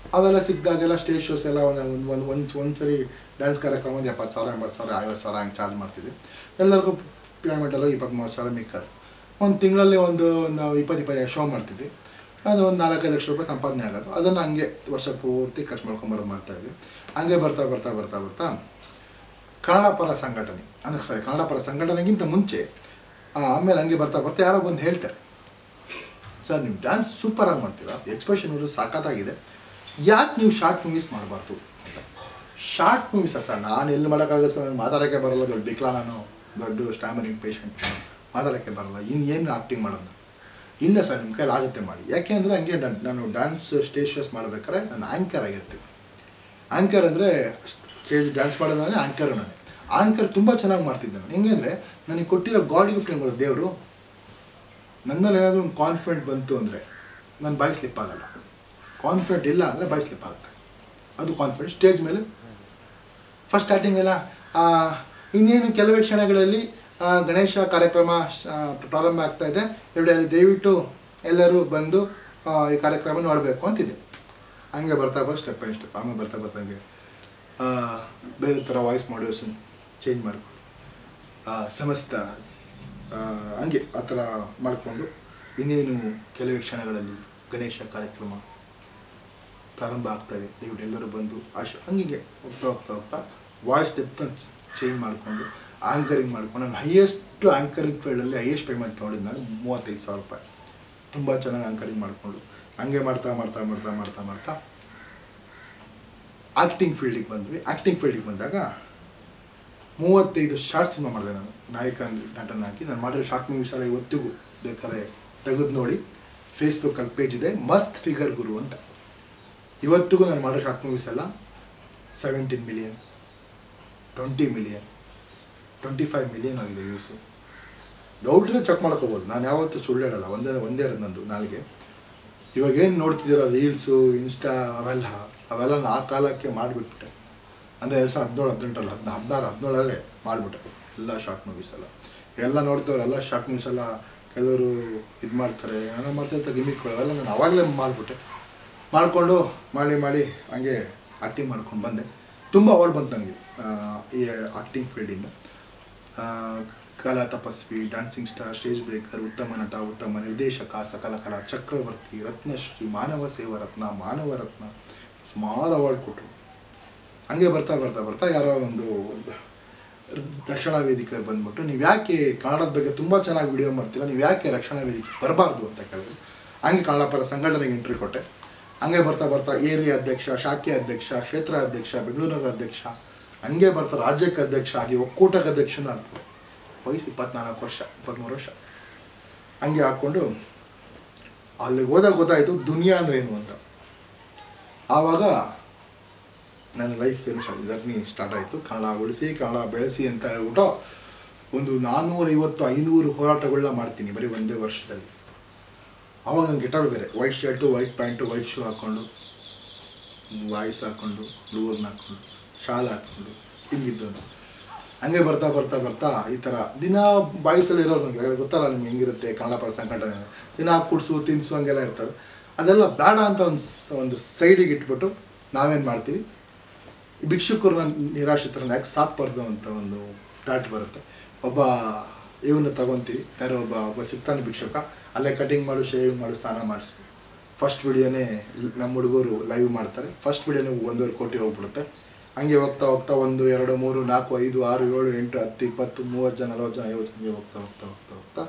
ಅವೆಲ್ಲ ಸಿಕ್ಕಿದಾಗೆಲ್ಲ ಸ್ಟೇಜ್ ಶೋಸ್ ಎಲ್ಲ ಒಂದು ಒಂದು ಒಂದು ಒಂದು ಒಂದು ಸರಿ ಡ್ಯಾನ್ಸ್ ಕಾರ್ಯಕ್ರಮ ಒಂದು ಎಪ್ಪತ್ತು ಸಾವಿರ ಎಂಬತ್ತು ಸಾವಿರ ಐವತ್ತು ಸಾವಿರ ಹಂಗೆ ಚಾರ್ಜ್ ಮಾಡ್ತಿದ್ವಿ ಎಲ್ಲರಿಗೂ ಪೇಮೆಂಟ್ ಎಲ್ಲ ಇಪ್ಪತ್ತ್ಮೂರು ಸಾವಿರ ಮಿಕ್ಕದು ಒಂದು ತಿಂಗಳಲ್ಲಿ ಒಂದು ಒಂದು ಇಪ್ಪತ್ತು ಇಪ್ಪತ್ತೈದು ಶೋ ಮಾಡ್ತಿದ್ವಿ ಅದು ಒಂದು ನಾಲ್ಕೈದು ಲಕ್ಷ ರೂಪಾಯಿ ಸಂಪಾದನೆ ಆಗೋದು ಅದನ್ನು ಹಂಗೆ ವರ್ಷ ಪೂರ್ತಿ ಖರ್ಚು ಮಾಡ್ಕೊಂಬರೋದು ಮಾಡ್ತಾಯಿದ್ವಿ ಹಂಗೆ ಬರ್ತಾ ಬರ್ತಾ ಬರ್ತಾ ಬರ್ತಾ ಕನ್ನಡ ಪರ ಸಂಘಟನೆ ಅಂದರೆ ಸಾರಿ ಕನ್ನಡ ಪರ ಸಂಘಟನೆಗಿಂತ ಮುಂಚೆ ಆ, ಆಮೇಲೆ ಹಂಗೆ ಬರ್ತಾ ಬರ್ತಾ ಯಾರೋ ಬಂದು ಹೇಳ್ತಾರೆ ಸರ್ ನೀವು ಡ್ಯಾನ್ಸ್ ಸೂಪರಾಗಿ ಮಾಡ್ತೀರಾ ಎಕ್ಸ್ಪ್ರೆಷನ್ ಇರೋದು ಸಾಕತ್ತಾಗಿದೆ ಯಾಕೆ ನೀವು ಶಾರ್ಟ್ ಮೂವೀಸ್ ಮಾಡಬಾರ್ದು ಅಂತ ಶಾರ್ಟ್ ಮೂವೀಸಾ ಸರ್ ನಾನು ಎಲ್ಲಿ ಮಾಡೋಕ್ಕಾಗುತ್ತೆ ಸರ್ ಮಾತಾಡೋಕ್ಕೆ ಬರಲ್ಲ ದೊಡ್ಡ ಬಿಕ್ಲಾ ನಾನು ದೊಡ್ಡ ಸ್ಟ್ಯಾಮರಿಂಗ್ ಪೇಷಂಟ್ ಮಾತಾಡೋಕ್ಕೆ ಬರಲ್ಲ ಇನ್ನೇನು ಆ್ಯಕ್ಟಿಂಗ್ ಮಾಡೋದು ಇಲ್ಲ ಸರ್ ನಿಮ್ಮ ಕೈಲಿ ಆಗುತ್ತೆ ಮಾಡಿ ಯಾಕೆ ಅಂದರೆ ಹಂಗೆ ನಾನ್- ನಾನು ಡ್ಯಾನ್ಸ್ ಸ್ಟೇಜ್ ಶೋಸ್ ಮಾಡ್ಬೇಕಾದ್ರೆ ನಾನು ಆ್ಯಂಕರ್ ಆಗಿರ್ತೀನಿ ಆ್ಯಂಕರ್ ಅಂದರೆ ಸ್ಟೇಜ್ ಡ್ಯಾನ್ಸ್ ಮಾಡೋದಾದ್ರೆ ಆ್ಯಂಕರ್ ನಾನು ಆ್ಯಂಕರ್ ತುಂಬ ಚೆನ್ನಾಗಿ ಮಾಡ್ತಿದ್ದೆ ನಾನು ಹೆಂಗೆ ಅಂದರೆ ನನಗೆ ಕೊಟ್ಟಿರೋ ಗಾಡ್ ಗಿಫ್ಟ್ ಎಂಬುದು ದೇವರು ನನ್ನಲ್ಲಿ ಏನಾದರೂ ಒಂದು ಕಾನ್ಫಿಡೆಂಟ್ ಬಂತು ಅಂದರೆ ನನ್ನ ಬಾಯಿ ಸ್ಲಿಪ್ ಆಗಲ್ಲ ಕಾನ್ಫಿಡೆಂಟ್ ಇಲ್ಲ ಅಂದರೆ ಬಾಯಿ ಸ್ಲಿಪ್ ಆಗುತ್ತೆ ಅದು ಕಾನ್ಫಿಡೆಂಟ್ ಸ್ಟೇಜ್ ಮೇಲೆ ಫಸ್ಟ್ ಸ್ಟಾರ್ಟಿಂಗ್ ಎಲ್ಲ ಆ, ಇನ್ನೇನು ಕೆಲವೇ ಕ್ಷಣಗಳಲ್ಲಿ ಆ, ಗಣೇಶ ಕಾರ್ಯಕ್ರಮ ಶ- ಆ, ಪ್ರಾರಂಭ ಆಗ್ತಾ ಇದೆ ಎರಡು ಅಲ್ಲಿ ದಯವಿಟ್ಟು ಎಲ್ಲರೂ ಬಂದು ಆ, ಈ ಕಾರ್ಯಕ್ರಮ ನೋಡಬೇಕು ಅಂತಿದೆ ಹಂಗೆ ಬರ್ತಾ ಬರ್ತಾ ಸ್ಟೆಪ್ ಬೈ ಸ್ಟೆಪ್ ಆಮೇಲೆ ಬರ್ತಾ ಬರ್ತಾ ಹಂಗೆ ಆ, ಬೇರೆ ಥರ ವಾಯ್ಸ್ ಮಾಡ್ಯೂಸನ್ ಚೇಂಜ್ ಮಾಡಿಕೊಂಡು ಸಮಸ್ತ ಆ, ಹಂಗೆ ಆ ಥರ ಮಾಡಿಕೊಂಡು ಇನ್ನೇನು ಕೆಲವೇ ಕ್ಷಣಗಳಲ್ಲಿ ಗಣೇಶ ಕಾರ್ಯಕ್ರಮ ಪ್ರಾರಂಭ ಆಗ್ತಾಯಿದೆ ದಯವಿಟ್ಟು ಎಲ್ಲರೂ ಬಂದು ಆಶ ಹಂಗೆ ಹೋಗ್ತಾ ಹೋಗ್ತಾ ಹೋಗ್ತಾ ವಾಯ್ಸ್ ಡೆಪ್ತ್ ಚೇಂಜ್ ಮಾಡಿಕೊಂಡು ಆ್ಯಂಕರಿಂಗ್ ಮಾಡ್ಕೊಂಡು ನಾನು ಹೈಯೆಸ್ಟ್ ಆ್ಯಂಕರಿಂಗ್ ಫೀಲ್ಡಲ್ಲಿ ಹೈಯೆಸ್ಟ್ ಪೇಮೆಂಟ್ ತೊಗೊಂಡಿದ್ದು ನಾನು ಮೂವತ್ತೈದು ಸಾವಿರ ರೂಪಾಯಿ ತುಂಬ ಚೆನ್ನಾಗಿ ಆ್ಯಂಕರಿಂಗ್ ಮಾಡಿಕೊಂಡು ಹಂಗೆ ಮಾಡ್ತಾ ಮಾಡ್ತಾ ಮಾಡ್ತಾ ಮಾಡ್ತಾ ಮಾಡ್ತಾ ಆ್ಯಕ್ಟಿಂಗ್ ಫೀಲ್ಡಿಗೆ ಬಂದ್ವಿ ಆ್ಯಕ್ಟಿಂಗ್ ಫೀಲ್ಡಿಗೆ ಬಂದಾಗ ಮೂವತ್ತೈದು ಶಾರ್ಟ್ ಸಿನಿಮಾ ಮಾಡಿದೆ ನಾನು ನಾಯಕ ನಟನಾಗಿ ನಾನು ಮಾಡಿರೋ ಶಾರ್ಟ್ ಮೂವೀಸ್ ಎಲ್ಲ ಇವತ್ತಿಗೂ ಬೇಕಾದ್ರೆ ತೆಗೆದು ನೋಡಿ ಫೇಸ್ಬುಕ್ಕಲ್ಲಿ ಪೇಜ್ ಇದೆ ಮಸ್ತ್ ಫಿಗರ್ ಗುರು ಅಂತ ಇವತ್ತಿಗೂ ನಾನು ಮಾಡೋ ಶಾರ್ಟ್ ಮೂವೀಸ್ ಎಲ್ಲ seventeen million twenty million twenty five million ಆಗಿದೆ ವ್ಯೂಸು ಡೌಟ್ರೆ ಚೆಕ್ ಮಾಡ್ಕೋಬೋದು ನಾನು ಯಾವತ್ತೂ ಸುಳ್ಳು ಹೇಳಲ್ಲ ಒಂದೇ ಒಂದೇ ಇರೋದು ನಂದು ನಾಳೆಗೆ ಇವಾಗ ಏನು ನೋಡ್ತಿದ್ದೀರ ರೀಲ್ಸು ಇನ್ಸ್ಟಾ ಅವೆಲ್ಲ ಅವೆಲ್ಲ ನಾನು ಆ ಕಾಲಕ್ಕೆ ಮಾಡಿಬಿಟ್ಬಿಟ್ಟೆ ಅಂದರೆ ಎರಡು ಸಾವಿರದ ಹದಿನೇಳು ಹದಿನೆಂಟರಲ್ಲಿ ಹದಿನ ಹದಿನಾರು ಹದಿನೇಳಲ್ಲೇ ಮಾಡಿಬಿಟ್ಟೆ ಎಲ್ಲ ಶಾರ್ಟ್ ಮೂವೀಸ್ ಎಲ್ಲ ಎಲ್ಲ ನೋಡ್ತವ್ರೆ ಎಲ್ಲ ಶಾರ್ಟ್ ಮೂವೀಸ್ ಎಲ್ಲ ಕೆಲವರು ಇದು ಮಾಡ್ತಾರೆ ಏನೋ ಮಾಡ್ತಿರ್ತಾರೆ ಗಿಮಿಕ್ಗಳು ಅವೆಲ್ಲ ನಾನು ಅವಾಗಲೇ ಮಾಡಿಬಿಟ್ಟೆ ಮಾಡಿಕೊಂಡು ಮಾಡಿ ಮಾಡಿ ಹಂಗೆ ಆ್ಯಕ್ಟಿಂಗ್ ಮಾಡ್ಕೊಂಡು ಬಂದೆ ತುಂಬ ಅವಾರ್ಡ್ ಬಂತು ನನಗೆ ಈ ಆ್ಯಕ್ಟಿಂಗ್ ಫೀಲ್ಡಿಂದ ಆ, ಕಲಾ ತಪಸ್ವಿ ಡ್ಯಾನ್ಸಿಂಗ್ ಸ್ಟಾರ್ ಸ್ಟೇಜ್ ಬ್ರೇಕರ್ ಉತ್ತಮ ನಟ ಉತ್ತಮ ನಿರ್ದೇಶಕ ಸಕಲ ಕಲಾ ಚಕ್ರವರ್ತಿ ರತ್ನಶ್ರೀ ಮಾನವ ಸೇವಾ ರತ್ನ ಮಾನವ ರತ್ನ ಸುಮಾರು ಅವಾರ್ಡ್ ಕೊಟ್ಟರು ಹಂಗೆ ಬರ್ತಾ ಬರ್ತಾ ಬರ್ತಾ ಯಾರೋ ಒಂದು ರಕ್ಷಣಾ ವೇದಿಕೆಯವ್ರು ಬಂದ್ಬಿಟ್ಟು ನೀವು ಯಾಕೆ ಕನ್ನಡದ ಬಗ್ಗೆ ತುಂಬ ಚೆನ್ನಾಗಿ ವಿಡಿಯೋ ಮಾಡ್ತೀರಾ ನೀವು ಯಾಕೆ ರಕ್ಷಣಾ ವೇದಿಕೆ ಬರಬಾರ್ದು ಅಂತ ಕೇಳಿದ್ರು ಹಂಗೆ ಕನ್ನಡ ಪರ ಸಂಘಟನೆಗೆ ಎಂಟ್ರಿ ಕೊಟ್ಟೆ ಹಂಗೆ ಬರ್ತಾ ಬರ್ತಾ ಏರಿಯಾ ಅಧ್ಯಕ್ಷ ಶಾಖೆ ಅಧ್ಯಕ್ಷ ಕ್ಷೇತ್ರ ಅಧ್ಯಕ್ಷ ಬೆಂಗಳೂರಿನ ಅಧ್ಯಕ್ಷ ಹಂಗೆ ಬರ್ತಾ ರಾಜ್ಯಕ್ಕೆ ಅಧ್ಯಕ್ಷ ಆಗಿ ಒಕ್ಕೂಟಕ್ಕೆ ಅಧ್ಯಕ್ಷನ ಆಗ್ತದೆ ವಯಸ್ಸು ಇಪ್ಪತ್ನಾಲ್ಕು ವರ್ಷ ಇಪ್ಪತ್ತ್ಮೂರು ವರ್ಷ ಹಂಗೆ ಹಾಕ್ಕೊಂಡು ಅಲ್ಲಿಗೆ ಹೋದಾಗ ಗೊತ್ತಾಯಿತು ದುನಿಯಾ ಅಂದ್ರೆ ಏನು ಅಂತ ಆವಾಗ ನನ್ನ ಲೈಫ್ ಜರ್ನಿ ಜರ್ನಿ ಸ್ಟಾರ್ಟ್ ಆಯಿತು ಕನ್ನಡ ಉಳಿಸಿ ಕನ್ನಡ ಬೆಳೆಸಿ ಅಂತ ಹೇಳ್ಬಿಟ್ಟು ಒಂದು ನಾನ್ನೂರೈವತ್ತು ಐನೂರು ಹೋರಾಟಗಳನ್ನ ಮಾಡ್ತೀನಿ ಬರೀ ಒಂದೇ ವರ್ಷದಲ್ಲಿ ಅವಾಗ ನನ್ನ ಗಿಟಾರ್ ಬೇರೆ white shirt white pant white shoe ಹಾಕ್ಕೊಂಡು ವಾಯ್ಸ್ ಹಾಕ್ಕೊಂಡು ಹುಡುಗರ್ನ ಹಾಕ್ಕೊಂಡು ಶಾಲ್ ಹಾಕ್ಕೊಂಡು ಹಿಂಗಿದ್ದನು ಹಂಗೆ ಬರ್ತಾ ಬರ್ತಾ ಬರ್ತಾ ಈ ಥರ ದಿನ ಬಾಯ್ಸಲ್ಲಿ ಇರೋರು ನನಗೆ ಗೊತ್ತಲ್ಲ ನಿಮ್ಗೆ ಹೆಂಗಿರುತ್ತೆ ಕನ್ನಡ ಪರ ಸಂಘಟನೆ ದಿನ ಕುಡ್ಸು ತಿನ್ಸು ಹಂಗೆಲ್ಲ ಇರ್ತವೆ ಅದೆಲ್ಲ ಬೇಡ ಅಂತ ಒಂದು ಸ್- ಒಂದು ಸೈಡಿಗೆ ಇಟ್ಬಿಟ್ಟು ನಾವೇನು ಮಾಡ್ತೀವಿ ಈ ಭಿಕ್ಷುಕರನ್ನ ನಿರಾಶ್ರಿತರನ್ನ ಯಾಕೆ ಸಾಕ್ಬಾರ್ದು ಅಂತ ಒಂದು ಥಾಟ್ ಬರುತ್ತೆ ಒಬ್ಬ ಇವನ್ನ ತಗೊತೀವಿ ಯಾರೋ ಒಬ್ಬ ಒಬ್ಬ ಸಿಗ್ತಾನೆ ಭಿಕ್ಷುಕ ಅಲ್ಲೇ ಕಟಿಂಗ್ ಮಾಡು ಶೇವಿಂಗ್ ಮಾಡು ಸ್ನಾನ ಮಾಡಿಸು ಫಸ್ಟ್ ವಿಡಿಯೋನೇ ನಮ್ಮ ಹುಡುಗರು ಲೈವ್ ಮಾಡ್ತಾರೆ ಫಸ್ಟ್ ವಿಡಿಯೋನೇ ಒಂದೂವರೆ ಕೋಟಿ ಹೋಗ್ಬಿಡುತ್ತೆ ಹಂಗೆ ಹೋಗ್ತಾ ಹೋಗ್ತಾ ಒಂದು ಎರಡು ಮೂರು ನಾಲ್ಕು ಐದು ಆರು ಏಳು ಎಂಟು ಹತ್ತು ಇಪ್ಪತ್ತು ಮೂವತ್ತು ಜನ ನಲವತ್ತು ಜನ ಐವತ್ತು ಹಂಗೆ ಹೋಗ್ತಾ ಹೋಗ್ತಾ ಹೋಗ್ತಾ ಹೋಗ್ತಾ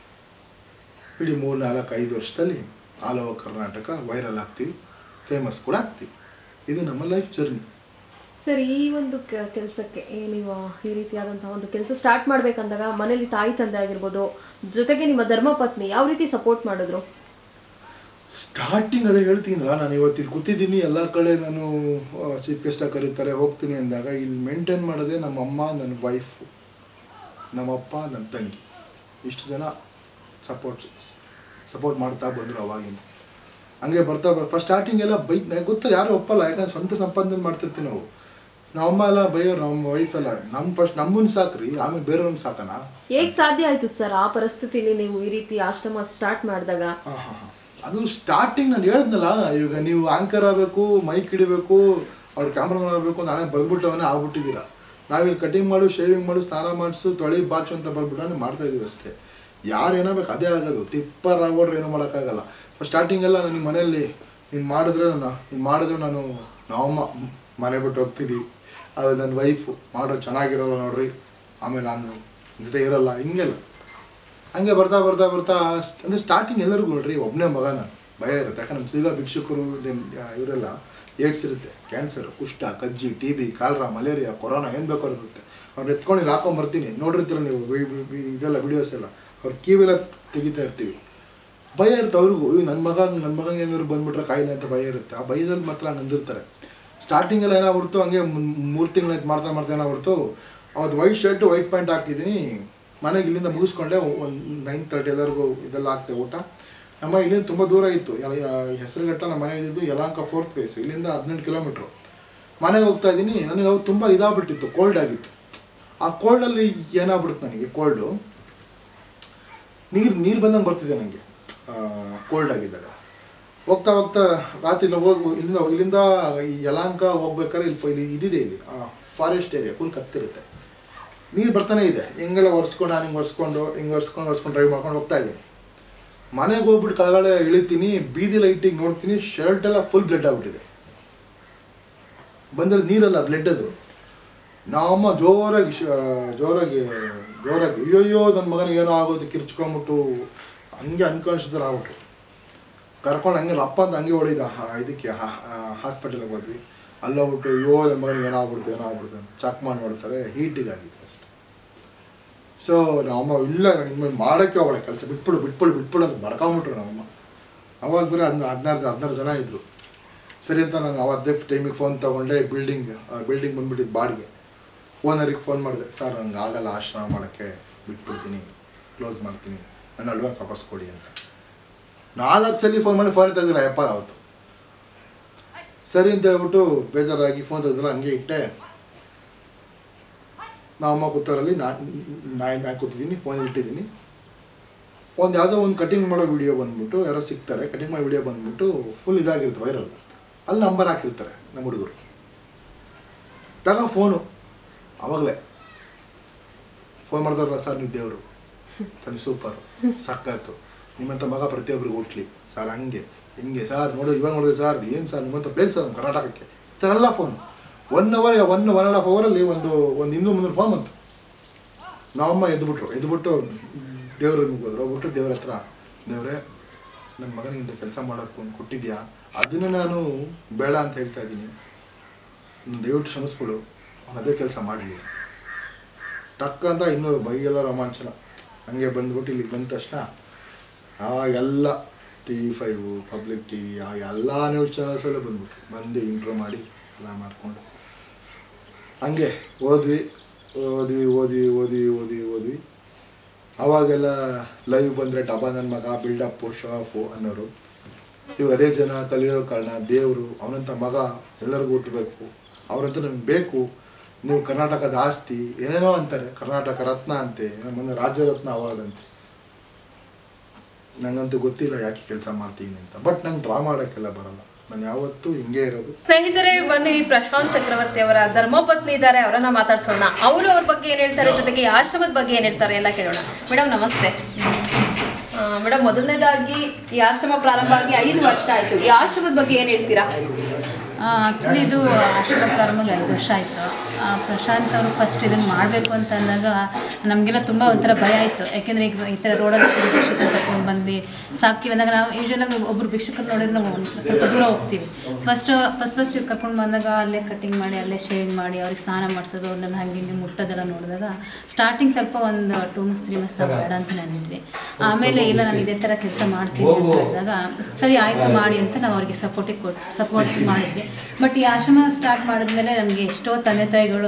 ಇಡೀ ಮೂರು ನಾಲ್ಕು ಐದು ವರ್ಷದಲ್ಲಿ ಆಲ್ ಓವರ್ ಕರ್ನಾಟಕ ವೈರಲ್ ಆಗ್ತೀವಿ ಫೇಮಸ್ ಕೂಡ ಆಗ್ತೀವಿ ಇದು ನಮ್ಮ ಲೈಫ್ ಜರ್ನಿ ಸರ್ ಈ ಒಂದು ಕೆಲಸಕ್ಕೆ ನೀವು ಈ ರೀತಿಯಾದಂತಹ ಒಂದು ಕೆಲಸ ಸ್ಟಾರ್ಟ್ ಮಾಡ್ಬೇಕಂದಾಗ ಮನೇಲಿ ತಾಯಿ ತಂದೆ ಆಗಿರ್ಬೋದು ಜೊತೆಗೆ ನಿಮ್ಮ ಧರ್ಮಪತ್ನಿ ಯಾವ ರೀತಿ ಸಪೋರ್ಟ್ ಮಾಡಿದ್ರು ಸ್ಟಾರ್ಟಿಂಗ್ ಅದೇ ಹೇಳ್ತೀನಲ್ಲ ನಾನು ಇವತ್ತು ಇಲ್ಲಿ ಕೂತಿದ್ದೀನಿ ಎಲ್ಲ ಕಡೆ ನಾನು ಚೀಫ್ ಗೆಸ್ಟಾಗಿ ಕರೀತಾರೆ ಹೋಗ್ತೀನಿ ಅಂದಾಗ ಇಲ್ಲಿ ಮೇಂಟೈನ್ ಮಾಡೋದೇ ನಮ್ಮ ಅಮ್ಮ ನನ್ನ ವೈಫು ನಮ್ಮಪ್ಪ ನನ್ನ ತಂಗಿ ಇಷ್ಟು ಜನ ಸಪೋರ್ಟ್ ಸಪೋರ್ಟ್ ಮಾಡ್ತಾ ಬಂದರು ಅವಾಗಿನ ಹಂಗೆ ಬರ್ತಾ ಬರ್ ಫಸ್ಟ್ ಸ್ಟಾರ್ಟಿಂಗ್ ಎಲ್ಲ ಬೈ ನನಗೆ ಗೊತ್ತಲ್ಲ ಯಾರು ಒಪ್ಪಲ್ಲ ಯಾಕಂದ್ರೆ ಸ್ವಂತ ಸಂಪಾದನೆ ಮಾಡ್ತಿರ್ತೀವಿ ನಾವು ನಮ್ಮಮ್ಮ ಎಲ್ಲ ಬೈಯೋರು ನಮ್ಮ ವೈಫ್ ಎಲ್ಲ ನಮ್ಮ ಫಸ್ಟ್ ನಮ್ಮನ್ನ ಸಾಕ್ರಿ ಆಮೇಲೆ ಬೇರೆಯವ್ರನ್ನ ಸಾಕನಾ ಹೇಗ್ ಸಾಧ್ಯ ಆಯ್ತು ಸರ್ ಆ ಪರಿಸ್ಥಿತಿಲಿ ನೀವು ಈ ರೀತಿ ಆಶ್ರಮ ಸ್ಟಾರ್ಟ್ ಮಾಡಿದಾಗ ಹಾಂ ಹಾಂ ಹಾಂ ಅದು ಸ್ಟಾರ್ಟಿಂಗ್ ನಾನು ಹೇಳಿದ್ನಲ್ಲ ಇವಾಗ ನೀವು ಆಂಕರ್ ಆಗಬೇಕು ಮೈಕ್ ಹಿಡಿಬೇಕು ಅವ್ರು ಕ್ಯಾಮ್ರಾಮನ್ ಆಗಬೇಕು ನಾಳೆ ಬಂದ್ಬಿಟ್ಟವನೇ ಆಗ್ಬಿಟ್ಟಿದ್ದೀರಾ ನಾವಿಲ್ಲಿ ಕಟಿಂಗ್ ಮಾಡು ಶೇವಿಂಗ್ ಮಾಡು ಸ್ನಾನ ಮಾಡಿಸು ತೊಳಿ ಬಾಚು ಅಂತ ಬಂದ್ಬಿಟ್ಟು ಮಾಡ್ತಾ ಇದೀವಿ ಅಷ್ಟೇ ಯಾರು ಏನಾಗಬೇಕು ಅದೇ ಆಗೋದು ತಿಪ್ಪರ್ ಆಗ್ಬಿಟ್ರೆ ಏನೂ ಮಾಡೋಕ್ಕಾಗಲ್ಲ ಫಸ್ಟ್ ಸ್ಟಾರ್ಟಿಂಗೆಲ್ಲ ನನಗೆ ಮನೆಯಲ್ಲಿ ನೀನು ಮಾಡಿದ್ರೆ ನಾನು ನೀನು ಮಾಡಿದ್ರೆ ನಾನು ನಾವಮ್ಮ ಮನೆ ಬಿಟ್ಟು ಹೋಗ್ತೀನಿ ಆಮೇಲೆ ನನ್ನ ವೈಫು ಮಾಡ್ರೆ ಚೆನ್ನಾಗಿರಲ್ಲ ನೋಡ್ರಿ ಆಮೇಲೆ ನಾನು ಜೊತೆ ಇರಲ್ಲ ಹಿಂಗೆಲ್ಲ ಹಂಗೆ ಬರ್ತಾ ಬರ್ತಾ ಬರ್ತಾ ಸ್- ಅಂದ್ರೆ ಸ್ಟಾರ್ಟಿಂಗ್ ಎಲ್ಲರಿಗೂ ನೋಡ್ರಿ ಒಬ್ಬನೇ ಮಗ ನಾನು ಭಯ ಇರುತ್ತೆ ಯಾಕಂದ್ರೆ ನಮ್ಮ ಸೀದಾ ಭಿಕ್ಷುಕರು ನಿಮ್- ಆ, ಇವರೆಲ್ಲ ಏಡ್ಸ್ ಇರುತ್ತೆ ಕ್ಯಾನ್ಸರ್ ಕುಷ್ಠ ಕಜ್ಜಿ T B cholera malaria corona ಏನು ಬೇಕಾದ್ರೂ ಇರುತ್ತೆ ಅವ್ರು ಎತ್ಕೊಂಡು ಇಲ್ಲಿ ಹಾಕೊಂಡ್ ಬರ್ತೀನಿ ನೋಡಿರ್ತೀರ ನೀವು ವಿ- ವಿ- ವಿ- ಇದೆಲ್ಲ ವಿಡಿಯೋಸ್ ಎಲ್ಲ ಅವ್ರ ಕಿವೆಲ್ಲ ತೆಗಿತಾ ಇರ್ತೀವಿ ಭಯ ಇರುತ್ತೆ ಅವ್ರಿಗೂ ಇವ್ ನನ್ನ ಮಗ ನನ್ನ ಮಗಂಗೆ ಏನಾದ್ರು ಬಂದ್ಬಿಟ್ರೆ ಕಾಯಿಲೆ ಅಂತ ಭಯ ಇರುತ್ತೆ ಆ ಭಯದಲ್ಲಿ ಮಾತ್ರ ಹಂಗೆ ಅಂದಿರ್ತಾರೆ ಸ್ಟಾರ್ಟಿಂಗ್ ಎಲ್ಲ ಏನಾಗ್ಬಿಡ್ತು ಹಂಗೆ ಮೂರು ತಿಂಗಳಾಯ್ತು ಮಾಡ್ತಾ ಮಾಡ್ತಾ ಏನಾಗ್ಬಿಡ್ತು ಅವತ್ತು ವೈಟ್ ಶರ್ಟು ವೈಟ್ ಪ್ಯಾಂಟ್ ಹಾಕಿದ್ದೀನಿ ಮನೆಗೆ ಇಲ್ಲಿಂದ ಮುಗಿಸ್ಕೊಂಡೆ ಒಂದು ನೈನ್ ತರ್ಟಿ ಎಲ್ಲರಿಗೂ ಇದೆಲ್ಲ ಹಾಕ್ತೆ ಊಟ ನಮ್ಮ ಇಲ್ಲಿಂದ ತುಂಬ ದೂರ ಇತ್ತು ಹೆಸರುಘಟ್ಟ ನಮ್ಮ ಮನೆ ಇದ್ದಿದ್ದು ಯಲಾಂಕ ಫೋರ್ತ್ ಫೇಸ್ ಇಲ್ಲಿಂದ ಹದಿನೆಂಟು ಕಿಲೋಮೀಟ್ರು ಮನೆಗೆ ಹೋಗ್ತಾ ಇದ್ದೀನಿ ನನಗೆ ಅವತ್ತು ತುಂಬ ಇದಾಗ್ಬಿಟ್ಟಿತ್ತು ಕೋಲ್ಡ್ ಆಗಿತ್ತು ಆ ಕೋಲ್ಡಲ್ಲಿ ಏನಾಗ್ಬಿಡುತ್ತೆ ನನಗೆ ಕೋಲ್ಡು ನೀರು ನೀರು ಬಂದಂಗೆ ಬರ್ತಿದೆ ನನಗೆ ಕೋಲ್ಡ್ ಆಗಿದ್ದಾಗ ಹೋಗ್ತಾ ಹೋಗ್ತಾ ರಾತ್ರಿ ನಾವು ಹೋಗಿ ಇಲ್ಲಿಂದ ಇಲ್ಲಿಂದ ಈ ಯಲಾಂಕ ಹೋಗ್ಬೇಕಾದ್ರೆ ಇಲ್ಲಿ ಫ- ಇಲ್ಲಿ ಇದಿದೆ ಇಲ್ಲಿ ಫಾರೆಸ್ಟ್ ಏರಿಯಾ ಫುಲ್ ಕತ್ತಿರುತ್ತೆ ನೀರು ಬರ್ತಾನೆ ಇದೆ ಹಿಂಗೆಲ್ಲ ಒರೆಸ್ಕೊಂಡು ನಾನು ಹಿಂಗೆ ಒರೆಸ್ಕೊಂಡು ಹಿಂಗೆ ಒರೆಸ್ಕೊಂಡು ಒರೆಸ್ಕೊಂಡು ಡ್ರೈವ್ ಮಾಡ್ಕೊಂಡು ಹೋಗ್ತಾ ಇದ್ದೀನಿ ಮನೆಗೆ ಹೋಗ್ಬಿಟ್ಟು ಕೆಳಗಡೆ ಇಳಿತೀನಿ ಬೀದಿ ಲೈಟಿಗೆ ನೋಡ್ತೀನಿ ಶರ್ಟ್ ಎಲ್ಲ ಫುಲ್ ಬ್ಲಡ್ ಆಗ್ಬಿಟ್ಟಿದೆ ಬಂದರೆ ನೀರಲ್ಲ ಬ್ಲಡ್ ಅದು ನಮ್ಮಮ್ಮ ಜೋರಾಗಿ ಶ- ಜೋರಾಗಿ ಜೋರಾಗಿ ಅಯ್ಯೋಯ್ಯೋ ನನ್ನ ಮಗನಿಗೆ ಏನೋ ಆಗೋದು ಕಿರ್ಚ್ಕೊಂಬಿಟ್ಟು ಹಂಗೆ ಅನ್ಕಾನ್ಷಿಯಸ್ ಆಗ್ಬಿಟ್ರು ಕರ್ಕೊಂಡು ಹಂಗೆ ಅಪ್ಪ ಅಂತ ಹಂಗೆ ಹೊಡಿದ ಹ- ಇದಕ್ಕೆ ಹಾಸ್ಪಿಟಲ್ಗೆ ಹೋದ್ವಿ ಅಲ್ಲಿ ಹೋಗ್ಬಿಟ್ಟು ಅಯ್ಯೋ ನನ್ನ ಮಗನಿಗೆ ಏನೋ ಆಗ್ಬಿಡ್ತು ಏನೋ ಆಗ್ಬಿಡ್ತು ಅಂತ ಚೆಕ್ ಮಾಡಿ ನೋಡ್ತಾರೆ ಹೀಟಿಗೆ ಆಗಿತ್ತು ಅಷ್ಟೆ ಸೊ ನಮ್ಮಮ್ಮ ಇಲ್ಲ ನಾನು ಇನ್ಮೇಲೆ ಮಾಡೋಕ್ಕೆ ಅವಳ ಕೆಲಸ ಬಿಟ್ಬಿಡು ಬಿಟ್ಬಿಡು ಬಿಟ್ಬಿಡು ಅಂತ ಬಡ್ಕೊಂಬಿಟ್ರು ನಮ್ಮಮ್ಮ ಅವಾಗ ಬರೀ ಹದ್ ಹದಿನಾರು ಹದಿನಾರು ಜನ ಇದ್ದರು ಸರಿ ಅಂತ ನಾನು ಅವತ್ತೇ ಟೈಮಿಗೆ ಫೋನ್ ತೊಗೊಂಡೆ ಬಿಲ್ಡಿಂಗ್ ಬಿಲ್ಡಿಂಗ್ ಬಂದ್ಬಿಟ್ಟಿದ್ದು ಬಾಡಿಗೆ ಓನರಿಗೆ ಫೋನ್ ಮಾಡಿದೆ ಸರ್ ನನಗೆ ಆಗಲ್ಲ ಆಶ್ರಮ ಮಾಡೋಕ್ಕೆ ಬಿಟ್ಬಿಡ್ತೀನಿ ಕ್ಲೋಸ್ ಮಾಡ್ತೀನಿ ನನ್ನ ಅಡ್ವಾನ್ಸ್ ವಾಪಸ್ ಕೊಡಿ ಅಂತ ನಾಲ್ಕು ಸಲ ಫೋನ್ ಮಾಡಿ ಫೋನ್ ತೆಗೆದಿಲ್ಲ ಅಪ್ಪ ಅವತ್ತು ಸರಿ ಅಂತ ಹೇಳ್ಬಿಟ್ಟು ಬೇಜಾರಾಗಿ ಫೋನ್ ತೆಗೆದಿಲ್ಲ ಹಂಗೆ ಇಟ್ಟೆ ನಮ್ಮಮ್ಮ ಕೂತವರಲ್ಲಿ ನಾನು ನಾನು ನಾನು ಕೂತಿದ್ದೀನಿ ಫೋನ್ ಇಟ್ಟಿದ್ದೀನಿ ಒಂದು ಯಾವುದೋ ಒಂದು ಕಟಿಂಗ್ ಮಾಡೋ ವಿಡಿಯೋ ಬಂದ್ಬಿಟ್ಟು ಯಾರೋ ಸಿಗ್ತಾರೆ ಕಟಿಂಗ್ ಮಾಡೋ ವಿಡಿಯೋ ಬಂದ್ಬಿಟ್ಟು ಫುಲ್ ಇದಾಗಿರುತ್ತೆ ವೈರಲ್ ಅಲ್ಲಿ ನಂಬರ್ ಹಾಕಿರ್ತಾರೆ ನಮ್ಮ ಹುಡುಗರು ತಗ ಫೋನು ಅವಾಗಲೇ ಫೋನ್ ಮಾಡಿದವ್ರಲ್ಲ ಸರ್ ನೀವು ದೇವರು ಸರ್ ಸೂಪರ್ ಸಕ್ಕತ್ತು ನಿಮ್ಮಂಥ ಮಗ ಪ್ರತಿಯೊಬ್ಬರಿಗೆ ಹುಟ್ಲಿ ಸರ್ ಹಂಗೆ ಹಿಂಗೆ ಸರ್ ನೋಡು ಇವಾಗ ನೋಡಿದ್ರೆ ಸರ್ ಏನು ಸರ್ ನಿಮ್ಮಂಥ ಬೇಕು ಸರ್ ನಮ್ಮ ಕರ್ನಾಟಕಕ್ಕೆ ಈ ಥರ ಎಲ್ಲ phone one hour one one and half ಅವರಲ್ಲಿ ಒಂದು ಒಂದು ಇನ್ನೂ ಮುನ್ನೂರು ಫೋನ್ ಬಂತು ನಾವಮ್ಮ ಎದ್ಬಿಟ್ರು ಎದ್ಬಿಟ್ಟು ದೇವ್ರ ಹೋದ್ರು ಹೋಗ್ಬಿಟ್ಟು ದೇವ್ರ ಹತ್ರ ದೇವ್ರೆ ನನ್ನ ಮಗನಿಗೆ ಇಂಥ ಕೆಲಸ ಮಾಡೋಕ್ಕೆ ಒಂದು ಕೊಟ್ಟಿದ್ಯಾ ಅದನ್ನು ನಾನು ಬೇಡ ಅಂತ ಹೇಳ್ತಾ ಇದ್ದೀನಿ ನೀನು ದಯವಿಟ್ಟು ಕ್ಷಮಿಸ್ಬಿಡು ಅವ್ನು ಅದೇ ಕೆಲಸ ಮಾಡಲಿ ಟಕ್ ಅಂತ ಇನ್ನೂರು ಬೈಗೆಲ್ಲ ರೋಮಾಂಚನ ಹಂಗೆ ಬಂದ್ಬಿಟ್ಟು ಇಲ್ಲಿಗೆ ಬಂದ ತಕ್ಷಣ ಆವಾಗೆಲ್ಲ T V five public T V ಆ ಎಲ್ಲ ನ್ಯೂಸ್ ಚಾನಲ್ಸಲ್ಲೂ ಬಂದ್ಬಿಟ್ಟು ಬಂದು ಇಂಟ್ರೋ ಮಾಡಿ ಎಲ್ಲ ಮಾಡಿಕೊಂಡು ಹಂಗೆ ಓದ್ವಿ ಓದ್ವಿ ಓದ್ವಿ ಓದ್ವಿ ಓದ್ವಿ ಓದ್ವಿ ಅವಾಗೆಲ್ಲ ಲೈವ್ ಬಂದರೆ ಡಬಾ ನನ್ನ ಮಗ ಬಿಲ್ಡಪ್ಪು ಶೋ ಆಫು ಅನ್ನೋರು ಇವಾಗ ಅದೇ ಜನ ಕಲಿಯೋ ಕಾರಣ ದೇವರು ಅವನಂಥ ಮಗ ಎಲ್ಲರಿಗೂ ಹುಟ್ಟಬೇಕು ಅವ್ರಂತ ನಮ್ಗೆ ಬೇಕು ನೀವು ಕರ್ನಾಟಕದ ಆಸ್ತಿ ಏನೇನೋ ಅಂತಾರೆ ಕರ್ನಾಟಕ ರತ್ನ ಅಂತೆ ಏನೋ ಮೊನ್ನೆ ರಾಜ್ಯ ರತ್ನ ಅವಾರ್ಡ್ ಅಂತೆ ನಂಗಂತೂ ಗೊತ್ತಿಲ್ಲ ಯಾಕೆ ಕೆಲಸ ಮಾಡ್ತೀನಿ ಅಂತ ಬಟ್ ನಂಗೆ ಡ್ರಾ ಮಾಡೋಕ್ಕೆಲ್ಲ ಬರಲ್ಲ ನಾನು ಯಾವತ್ತೂ ಹಿಂಗೆ ಇರೋದು ಸ್ನೇಹಿತರೆ ಬನ್ನಿ ಪ್ರಶಾಂತ್ ಚಕ್ರವರ್ತಿ ಅವರ ಧರ್ಮಪತ್ನಿ ಇದ್ದಾರೆ ಅವರನ್ನ ಮಾತಾಡ್ಸೋಣ ಅವರು ಅವ್ರ ಬಗ್ಗೆ ಏನ್ ಹೇಳ್ತಾರೆ ಜೊತೆಗೆ ಈ ಆಶ್ರಮದ ಬಗ್ಗೆ ಏನ್ ಹೇಳ್ತಾರೆ ಎಲ್ಲ ಕೇಳೋಣ ಮೇಡಮ್ ನಮಸ್ತೆ ಮೇಡಮ್ ಮೊದಲನೇದಾಗಿ ಈ ಆಶ್ರಮ ಪ್ರಾರಂಭ ಆಗಿ ಐದು ವರ್ಷ ಆಯ್ತು ಈ ಆಶ್ರಮದ ಬಗ್ಗೆ ಏನ್ ಹೇಳ್ತೀರಾ ಆ್ಯಕ್ಚುಲಿ ಇದು ಆಶ್ರಮ ಪ್ರಾರಂಭ ಐದು ವರ್ಷ ಆಯಿತು ಪ್ರಶಾಂತ್ ಅವರು ಫಸ್ಟ್ ಇದನ್ನು ಮಾಡಬೇಕು ಅಂತ ಅಂದಾಗ ನಮಗೆಲ್ಲ ತುಂಬ ಒಂಥರ ಭಯ ಆಯಿತು ಯಾಕೆಂದರೆ ಈಗ ಈ ಥರ ರೋಡಲ್ಲಿ ಭಿಕ್ಷುಕರು ಕರ್ಕೊಂಡು ಬಂದು ಸಾಕ್ತೀವಿ ಅಂದಾಗ ನಾವು ಯೂಶ್ವಲಾಗಿ ಒಬ್ಬರು ಭಿಕ್ಷುಕರು ನೋಡಿದ್ರೆ ನಾವು ಸ್ವಲ್ಪ ದೂರ ಹೋಗ್ತೀವಿ ಫಸ್ಟ್ ಫಸ್ಟ್ ಫಸ್ಟ್ ಕರ್ಕೊಂಡು ಬಂದಾಗ ಅಲ್ಲೇ ಕಟ್ಟಿಂಗ್ ಮಾಡಿ ಅಲ್ಲೇ ಶೇವಿಂಗ್ ಮಾಡಿ ಅವ್ರಿಗೆ ಸ್ನಾನ ಮಾಡಿಸೋದು ಅವ್ರನ್ನೆಲ್ಲ ಹಂಗೆ ಹಿಂಗೆ ಮುಟ್ಟೋದೆಲ್ಲ ನೋಡಿದಾಗ ಸ್ಟಾರ್ಟಿಂಗ್ ಸ್ವಲ್ಪ ಒಂದು ಟೂ ಮಂತ್ಸ್ ತ್ರೀ ಮಂತ್ಸ್ ನಾವು ಬೇಡ ಅಂತ ನಂದಿದ್ವಿ ಆಮೇಲೆ ಇಲ್ಲ ನಾನು ಇದೇ ಥರ ಕೆಲಸ ಮಾಡ್ತೀನಿ ಅಂತ ಹೇಳಿದಾಗ ಸರಿ ಆಯಿತು ಮಾಡಿ ಅಂತ ನಾವು ಅವ್ರಿಗೆ ಸಪೋರ್ಟಿಗೆ ಕೊಟ್ಟು ಸಪೋರ್ಟ್ ಮಾಡಿದ್ವಿ ಬಟ್ ಈ ಆಶ್ರಮ ಸ್ಟಾರ್ಟ್ ಮಾಡಿದ್ಮೇಲೆ ನಮಗೆ ಎಷ್ಟೋ ತಂದೆ ತಾಯಿಗಳು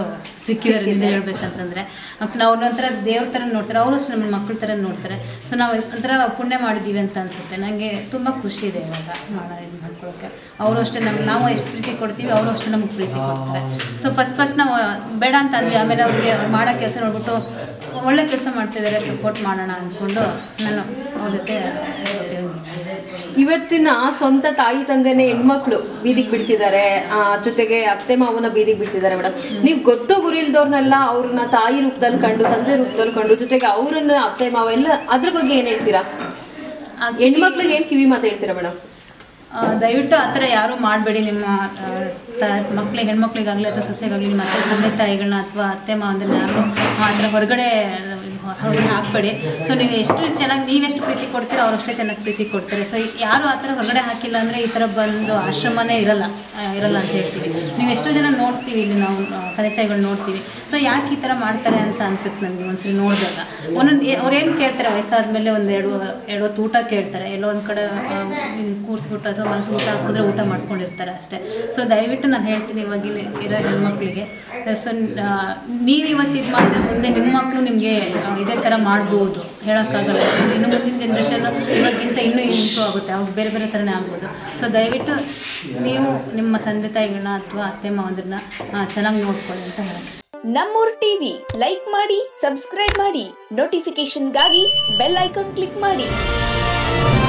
ಸಿಕ್ಕಿದ್ದಾರೆ ನಿಜ ಹೇಳ್ಬೇಕಂತಂದ್ರೆ ಮತ್ತು ನಾವು ಒಂಥರ ದೇವ್ರ ಥರ ನೋಡ್ತಾರೆ ಅವರು ಅಷ್ಟೇ ನಮ್ಮ ಮಕ್ಕಳ ಥರ ನೋಡ್ತಾರೆ ಸೊ ನಾವು ಒಂಥರ ಪುಣ್ಯ ಮಾಡಿದ್ದೀವಿ ಅಂತ ಅನಿಸುತ್ತೆ ನನಗೆ ತುಂಬ ಖುಷಿ ಇದೆ ಇವಾಗ ಮಾಡ ಇದು ಮಾಡ್ಕೊಳ್ಳೋಕ್ಕೆ ಅವರು ಅಷ್ಟೇ ನಮ್ಗೆ ನಾವು ಎಷ್ಟು ಪ್ರೀತಿ ಕೊಡ್ತೀವಿ ಅವರು ಅಷ್ಟೇ ನಮ್ಗೆ ಪ್ರೀತಿ ಕೊಡ್ತಾರೆ ಸೊ ಫಸ್ಟ್ ಫಸ್ಟ್ ನಾವು ಬೇಡ ಅಂತ ಅಂದ್ವಿ ಆಮೇಲೆ ಅವ್ರಿಗೆ ಮಾಡೋ ಕೆಲಸ ನೋಡ್ಬಿಟ್ಟು ಒಳ್ಳೆ ಕೆಲಸ ಮಾಡ್ತಿದ್ದಾರೆ ಸಪೋರ್ಟ್ ಮಾಡೋಣ ಅಂದ್ಕೊಂಡು ನಾನು ಅವ್ರ ಜೊತೆ ಇವತ್ತಿನ ಸ್ವಂತ ತಾಯಿ ತಂದೆನೇ ಹೆಣ್ಮಕ್ಳು ಬೀದಿಗೆ ಬಿಡ್ತಿದ್ದಾರೆ ಆ, ಜೊತೆಗೆ ಅತ್ತೆ ಮಾವನ ಬೀದಿಗೆ ಬಿಡ್ತಿದ್ದಾರೆ ಮೇಡಮ್ ನೀವು ಗೊತ್ತೋ ಗುರಿಲ್ದವ್ರನ್ನೆಲ್ಲ ಅವ್ರನ್ನ ತಾಯಿ ರೂಪದಲ್ಲಿ ಕಂಡು ತಂದೆ ರೂಪದಲ್ಲಿ ಕಂಡು ಜೊತೆಗೆ ಅವ್ರನ್ನ ಅತ್ತೆ ಮಾವ ಎಲ್ಲ ಅದ್ರ ಬಗ್ಗೆ ಏನ್ ಹೇಳ್ತೀರಾ ಹೆಣ್ಮಕ್ಳಿಗೆ ಏನ್ ಕಿವಿ ಮಾತು ಹೇಳ್ತೀರಾ ಮೇಡಮ್ ಆ, ದಯವಿಟ್ಟು ಆ ಥರ ಯಾರೂ ಮಾಡಬೇಡಿ ನಿಮ್ಮ ಆ, ತ ಮಕ್ಳಿಗೆ ಹೆಣ್ಮಕ್ಳಿಗಾಗಲಿ ಅಥವಾ ಸೊಸೆಗಾಗಲಿ ನಿಮ್ಮ ಅತ್ತೆ ತಂದೆ ತಾಯಿಗಳನ್ನ ಅಥವಾ ಅತ್ತೆ ಮಾವಂದ್ರನ್ನ ಯಾರು ಆ ಥರ ಹೊರಗಡೆ ಹೊರಗಡೆ ಹಾಕ್ಬೇಡಿ ಸೊ ನೀವು ಎಷ್ಟು ಚೆನ್ನಾಗಿ ನೀವೆಷ್ಟು ಪ್ರೀತಿ ಕೊಡ್ತೀರೋ ಅವ್ರು ಅಷ್ಟೇ ಚೆನ್ನಾಗಿ ಪ್ರೀತಿ ಕೊಡ್ತಾರೆ ಸೊ ಯಾರು ಆ ಥರ ಹೊರಗಡೆ ಹಾಕಿಲ್ಲ ಅಂದರೆ ಈ ಥರ ಬಂದು ಆಶ್ರಮನೇ ಇರಲ್ಲ ಆ, ಇರಲ್ಲ ಅಂತ ಹೇಳ್ತೀವಿ ನೀವು ಎಷ್ಟೋ ಜನ ನೋಡ್ತೀವಿ ಇಲ್ಲಿ ನಾವು ಆ, ತಂದೆ ತಾಯಿಗಳು ನೋಡ್ತೀವಿ ಸೊ ಯಾಕೆ ಈ ಥರ ಮಾಡ್ತಾರೆ ಅಂತ ಅನ್ಸುತ್ತೆ ನನಗೆ ಒಂದ್ಸರಿ ನೋಡಿದಾಗ ಒಂದೊಂದು ಅವ್ರೇನು ಕೇಳ್ತಾರೆ ವಯಸ್ಸಾದ್ಮೇಲೆ ಒಂದು ಎರಡು ಎರಡು ಹೊತ್ತು ಊಟ ಕೇಳ್ತಾರೆ ಎಲ್ಲೋ ಒಂದು ಕಡೆ ಕೂರಿಸ್ಬಿಟ್ಟು ಅಥವಾ ಮನಸ್ಸು ಊಟ ಹಾಕಿದ್ರೆ ಊಟ ಮಾಡ್ಕೊಂಡಿರ್ತಾರೆ ಅಷ್ಟೇ ಸೊ ದಯವಿಟ್ಟು ನಾನು ಹೇಳ್ತೀನಿ ಇವಾಗಿನ ಇರೋ ಹೆಣ್ಮಕ್ಳಿಗೆ ಸೊ ನೀವು ಇವತ್ತು ಇದು ಮಾಡಿದ್ರೆ ಮುಂದೆ ನಿಮ್ಮ ಮಕ್ಕಳು ನಿಮಗೆ ಇದೇ ಥರ ಮಾಡ್ಬೋದು ಹೇಳೋಕ್ಕಾಗಲ್ಲ ಇನ್ನು ಮುಂದಿನ ಜನ್ರೇಷನ್ ಇವಾಗಿಂತ ಇನ್ನೂ ಇಂಪ್ರೂವ್ ಆಗುತ್ತೆ ಅವಾಗ ಬೇರೆ ಬೇರೆ ಥರನೇ ಆಗ್ಬೋದು ಸೊ ದಯವಿಟ್ಟು ನೀವು ನಿಮ್ಮ ತಂದೆ ತಾಯಿಗಳನ್ನ ಅಥವಾ ಅತ್ತೆ ಮಾವಂದ್ರನ್ನ ಚೆನ್ನಾಗಿ ನೋಡ್ಕೊಳ್ಳಿ ಅಂತ ಹೇಳಕ್ಕೆ ನಮ್ಮೂರ್ ಟಿವಿ ಲೈಕ್ ಮಾಡಿ ಸಬ್ಸ್ಕ್ರೈಬ್ ಮಾಡಿ ನೋಟಿಫಿಕೇಶನ್ಗಾಗಿ ಬೆಲ್ ಐಕಾನ್ ಕ್ಲಿಕ್ ಮಾಡಿ